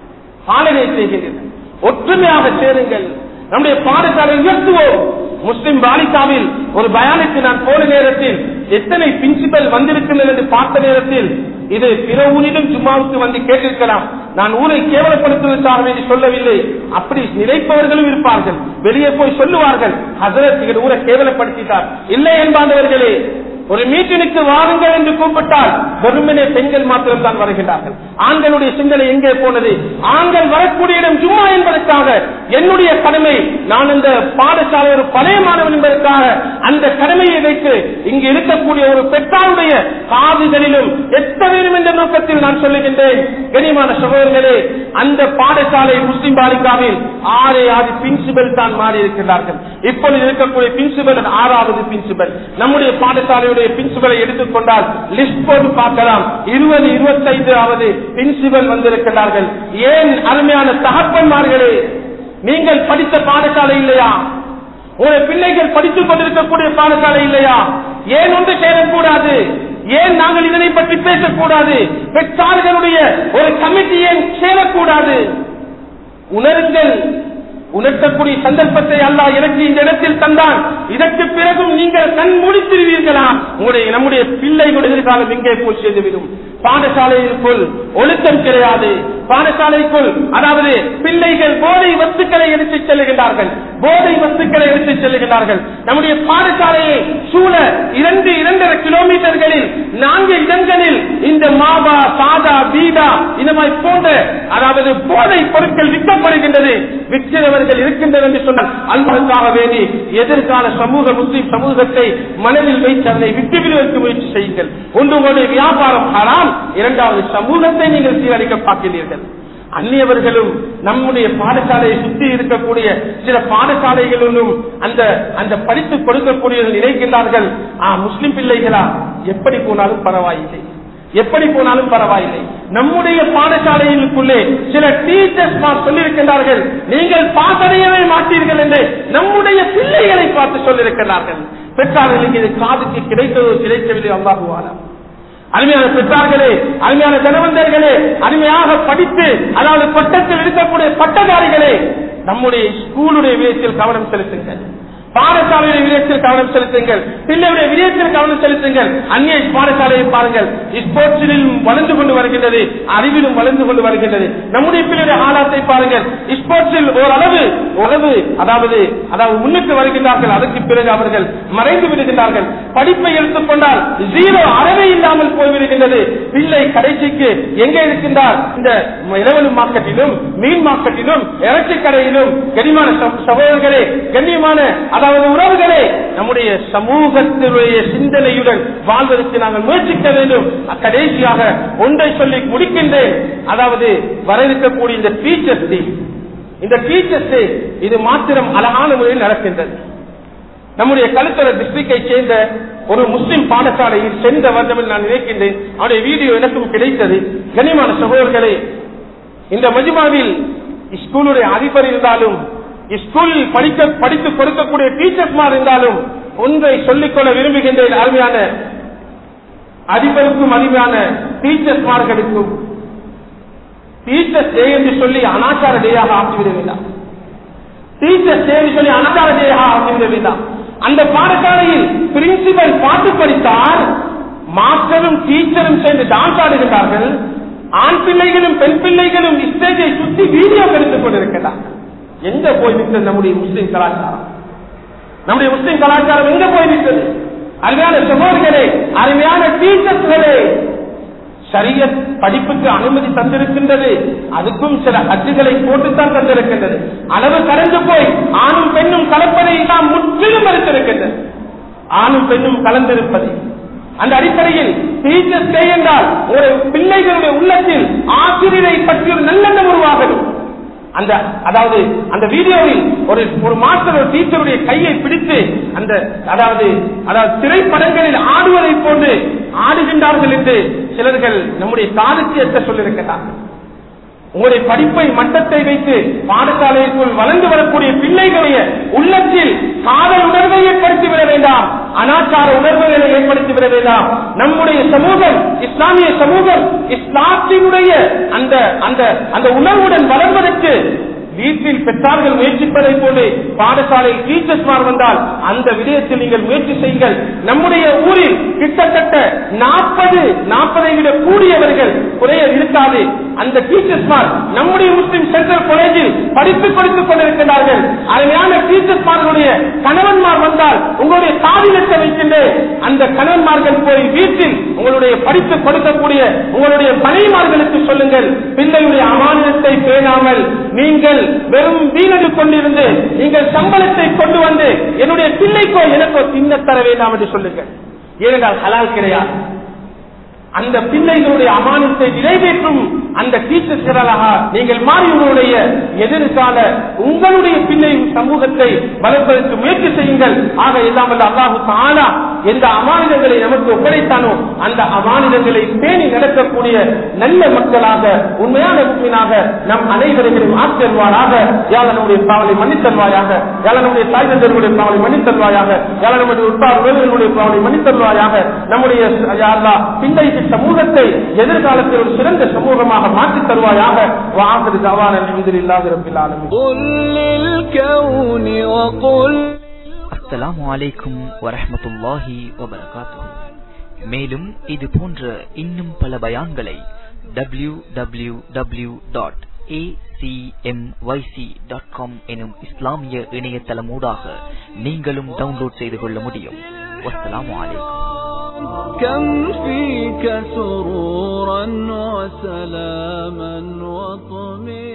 பாலனை செய்கிறீர்கள் ஒற்றுமையாக சேருங்கள் நம்முடைய பாடசாலை உயர்த்துவோம் முஸ்லிம் பாலிகாவில் ஒரு பயானுக்கு நான் போன நேரத்தில் எத்தனை பிரின்சிபல் வந்திருக்கிறது என்று பார்த்த நேரத்தில் இது பிற ஊரிலும் ஜும்மாவுக்கு வந்து கேட்டிருக்கலாம் நான் ஊரை கேவலப்படுத்துவதற்காக வேண்டி சொல்லவில்லை அப்படி நினைப்பவர்களும் இருப்பார்கள் வெளியே போய் சொல்லுவார்கள் ஹசரத் ஊரை கேவலப்படுத்திட்டார் இல்லை என்பாண்டவர்களே ஒரு மீட்டினுக்கு வாருங்கள் என்று கூப்பிட்டால் வெறுமனே பெண்கள் மாத்திரம் தான் வருகின்றார்கள் ஆண்களுடைய சிந்தனை எங்கே போனது ஆண்கள் வரக்கூடிய இடம் சும்மா என்பதற்காக என்னுடைய கடமை நான் இந்த பாடசாலை ஒரு பழைய மாணவன் என்பதற்காக அந்த கடமையை வைத்து இங்கு இருக்கக்கூடிய ஒரு பெற்றாருடைய காதுகளிலும் எத்த வேண்டும் என்ற நோக்கத்தில் நான் சொல்லுகின்றேன் கனிமான சகோதரர்களே அந்த பாடசாலை முஸ்லிம் பாலிகாவில் ஆறே ஆறு பிரின்சிபல் தான் மாறி இருக்கிறார்கள் இப்பொழுது இருக்கக்கூடிய பிரின்சிபல் ஆறாவது பிரின்சிபல் நம்முடைய பாடசாலையுடைய பிரின்சிபலை எடுத்துக்கொண்டால் லிஸ்ட் போட்டு பார்க்கலாம் இருபது இருபத்தைந்து ஆவது பிரின்சிபல் வந்திருக்கிறார்கள் ஏன் அருமையான தகப்பன்மார்களே நீங்கள் படித்த பாடசாலை இல்லையா உங்களுடைய பிள்ளைகள் படித்துக் கொண்டிருக்கக்கூடிய பாடசாலை இல்லையா ஏன் ஒன்று சேரக்கூடாது ஏன் நாங்கள் இதனை பற்றி பேசக்கூடாது பெற்றார்களுடைய ஒரு கமிட்டி ஏன் சேரக்கூடாது உணருங்கள் உணர்த்தக்கூடிய சந்தர்ப்பத்தை அல்லாஹ் எனக்கு இந்த இடத்தில் தந்தான் இதற்கு பிறகும் நீங்கள் கண் முடித்திருவீர்களா உங்களுடைய நம்முடைய பிள்ளைகளுடைய எதிர்காலம் எங்கே போய் சேர்ந்துவிடும் பாடசாலைக்குள் ஒழுக்கம் கிடையாது பாடசாலைக்குள் அதாவது பிள்ளைகள் போதை வஸ்துக்களை எடுத்துச் செல்லுகின்றார்கள் போதை வஸ்துக்களை எடுத்துச் செல்லுகின்றார்கள் நம்முடைய பாடசாலையை சூழ இரண்டு இரண்டரை கிலோமீட்டர்களில் நான்கு இடங்களில் இந்த மாபா சாதா பீடா இந்த மாதிரி போன்ற அதாவது போதை பொருட்கள் விற்கப்படுகின்றது விற்கிறவர்கள் இருக்கின்றனர் என்று சொன்னால் அல்பதற்காக வேண்டி எதிர்கால சமூக முஸ்லிம் சமூகத்தை மனதில் வைத்து அதனை விட்டுவிடுவதற்கு முயற்சி செய்யுங்கள் ஒன்று உங்களுடைய வியாபாரம் ஹராம் இரண்டாவது சமூகத்தை நீங்கள் சீரழிக்க பார்க்கிறீர்கள் அந்நியவர்களும் நம்முடைய பாடசாலையை சுற்றி இருக்கக்கூடிய சில பாடசாலைகளிலும் அந்த அந்த படித்து கொடுக்கக்கூடியவர்கள் நினைக்கின்றார்கள் ஆ முஸ்லிம் பிள்ளைகளா எப்படி போனாலும் பரவாயில்லை எப்படி போனாலும் பரவாயில்லை நம்முடைய பாடசாலைகளுக்குள்ளே சில டீச்சர்ஸ் சொல்லியிருக்கின்றார்கள் நீங்கள் பாசடையவே மாட்டீர்கள் என்று நம்முடைய பிள்ளைகளை பார்த்து சொல்லியிருக்கிறார்கள் பெற்றார்களுக்கு இது காதுக்கு கிடைத்ததோ கிடைக்கவில்லை அல்லாஹுவானா அருமையான பெற்றார்களே அருமையான ஜனவந்தர்களே அருமையாக படித்து அதாவது பட்டத்தில் இருக்கக்கூடிய பட்டதாரிகளே நம்முடைய ஸ்கூலுடைய விதத்தில் கவனம் செலுத்துங்கள் பாடசாலையுடைய விதயத்தில் கவனம் செலுத்துங்கள் பிள்ளையுடைய விதயத்தில் கவனம் செலுத்துங்கள் அந்நிய பாடசாலையை பாருங்கள் ஸ்போர்ட்ஸிலும் வளர்ந்து கொண்டு வருகின்றது அறிவிலும் வளர்ந்து கொண்டு வருகின்றது நம்முடைய பிள்ளையுடைய ஆளாத்தை பாருங்கள் ஸ்போர்ட்ஸில் ஓரளவு ஓரளவு அதாவது அதாவது முன்னுக்கு வருகின்றார்கள் அதற்கு பிறகு அவர்கள் மறைந்து விடுகின்றார்கள் படிப்பை எடுத்துக்கொண்டால் ஜீரோ அறவே இல்லாமல் போய்விடுகின்றது பிள்ளை கடைசிக்கு எங்கே இருக்கின்றார் இந்த இரவலு மார்க்கெட்டிலும் மீன் மார்க்கெட்டிலும் இறைச்சி கடையிலும் கனிமான சகோதரர்களே கண்ணியமான அதாவது உறவுகளே நம்முடைய சமூகத்தினுடைய சிந்தனையுடன் வாழ்வதற்கு நாங்கள் முயற்சிக்க வேண்டும் கடைசியாக ஒன்றை சொல்லி முடிக்கின்றேன் அதாவது வர இருக்கக்கூடிய இந்த டீச்சர்ஸ் டே இந்த டீச்சர்ஸ் டே இது மாத்திரம் அழகான முறையில் நடக்கின்றது நம்முடைய கழுத்தர டிஸ்ட்ரிக்டை சேர்ந்த ஒரு முஸ்லிம் பாடசாலையில் சென்ற வருடம் என்று நான் நினைக்கின்றேன் அவருடைய வீடியோ எனக்கும் கிடைத்தது கனிமான சகோதரர்களே இந்த மஜிமாவில் ஸ்கூலுடைய அதிபர் இருந்தாலும் ஸ்கூலில் படிக்க படித்து கொடுக்கக்கூடிய டீச்சர்ஸ்மார் இருந்தாலும் ஒன்றை சொல்லிக்கொள்ள விரும்புகின்றேன் அருமையான அதிபருக்கும் அருமையான டீச்சர்ஸ்மார்களுக்கும் டீச்சர்ஸ் டே என்று சொல்லி அனாச்சார டேயாக ஆக்கிவிட வேண்டாம் டீச்சர்ஸ் டே என்று சொல்லி அனாச்சார டேயாக ஆக்கிவிட வேண்டாம் அந்த பாடசாலையில் பிரின்சிபல் பாட்டு படித்தால் மாஸ்டரும் டீச்சரும் சேர்ந்து டான்ஸ் ஆடுகின்றார்கள் ஆண் பிள்ளைகளும் பெண் பிள்ளைகளும் ஸ்டேஜை சுற்றி வீடியோ எடுத்துக் கொண்டிருக்கிறார் எங்க போய்விட்டது நம்முடைய முஸ்லிம் கலாச்சாரம் நம்முடைய முஸ்லிம் கலாச்சாரம் எங்க போய்விட்டது அருமையான சகோதரர்களே அருமையான டீச்சர்ஸ்களே சரிய படிப்புக்கு அனுமதி தந்திருக்கின்றது அதுக்கும் சில அச்சுகளை போட்டுத்தான் தந்திருக்கின்றது அளவு கடந்து போய் ஆணும் பெண்ணும் கலப்பதை நாம் முற்றிலும் மறுத்திருக்கின்றது ஆணும் பெண்ணும் கலந்திருப்பதை அந்த அடிப்படையில் டீச்சர்ஸ் டே என்றால் ஒரு பிள்ளைகளுடைய உள்ளத்தில் ஆசிரியரை பற்றி ஒரு நல்லெண்ணம் உருவாகணும் அந்த அதாவது அந்த வீடியோவில் ஒரு ஒரு மாஸ்டர் ஒரு டீச்சருடைய கையை பிடித்து அந்த அதாவது அதாவது திரைப்படங்களில் ஆடுவதை போன்று ஆடுகின்றார்கள் என்று சிலர்கள் நம்முடைய காதுக்கு எட்ட சொல்லியிருக்கிறார்கள் உங்களுடைய படிப்பை மட்டத்தை வைத்து பாடசாலைக்குள் வளர்ந்து வரக்கூடிய பிள்ளைகளுடைய உள்ளத்தில் காதல் உணர்வை ஏற்படுத்தி விட வேண்டாம் அனாச்சார உணர்வுகளை ஏற்படுத்தி விட வேண்டாம் நம்முடைய சமூகம் இஸ்லாமிய சமூகம் இஸ்லாத்தினுடைய அந்த அந்த அந்த உணர்வுடன் வளர்வதற்கு வீட்டில் பெற்றார்கள் முயற்சிப்பதை போன்று பாடசாலை டீச்சர்ஸ்மார் வந்தால் அந்த விடயத்தில் நீங்கள் முயற்சி செய்யுங்கள் நம்முடைய ஊரில் கிட்டத்தட்ட நாற்பது நாற்பதை விட கூடியவர்கள் குறைய இருக்காது அந்த டீச்சர்ஸ்மார் நம்முடைய முஸ்லிம் சென்ட்ரல் காலேஜில் படித்துக் கொடுத்துக் கொண்டிருக்கிறார்கள் அருமையான டீச்சர்ஸ்மார்களுடைய கணவன்மார் வந்தால் உங்களுடைய காதிலத்தை வைக்கின்றேன் அந்த கணவன்மார்கள் போய் வீட்டில் உங்களுடைய படித்து கொடுக்கக்கூடிய உங்களுடைய மனைவிமார்களுக்கு சொல்லுங்கள் பிள்ளையுடைய அமானியத்தை பேணாமல் நீங்கள் வெறும் வீணடி கொண்டிருந்து நீங்கள் சம்பளத்தை கொண்டு வந்து என்னுடைய பிள்ளைக்கோ எனக்கோ தின்ன தர வேண்டாம் என்று சொல்லுங்கள் ஏனென்றால் ஹலால் கிடையாது அந்த பிள்ளைகளுடைய அமானத்தை நிறைவேற்றும் அந்த டீச்சர்ஸ்களாக நீங்கள் மாறி உங்களுடைய எதிர்கால உங்களுடைய பிள்ளை சமூகத்தை வளர்ப்பதற்கு முயற்சி செய்யுங்கள் ஆக இல்லாமல் அல்லாஹு தானா எந்த அமானிதங்களை நமக்கு ஒப்படைத்தானோ அந்த அமானிதங்களை பேணி நடக்கக்கூடிய நல்ல மக்களாக உண்மையான உண்மையாக நம் அனைவரையும் ஆற்றல்வாராக யாழ நம்முடைய பாவலை மன்னித்தல்வாயாக யாழ நம்முடைய தாய் தந்தர்களுடைய பாவலை மன்னித்தல்வாயாக யாழ நம்முடைய உட்பார் உறவினர்களுடைய பாவலை மன்னித்தல்வாயாக நம்முடைய யாழ்லா பிள்ளை சமூகத்தை எதிர்காலத்தில் ஒரு சிறந்த சமூகமாக மாற்றித் தருவாயாக வாசல் தவான நிமிதில் இல்லாத ரப்பில் قل للكون وقل அஸ்ஸலாமு அலைக்கும் வரஹ்மத்துல்லாஹி வபரகாத்துஹு மேலும் இது போன்ற இன்னும் பல பயான்களை W W W dot dot com எனும் இஸ்லாமிய இணையதளமூடாக நீங்களும் டவுன்லோட் செய்து கொள்ள முடியும் வஸ்ஸலாமு அலைக்கும் كم فيك سرورا وسلاما وطمئنا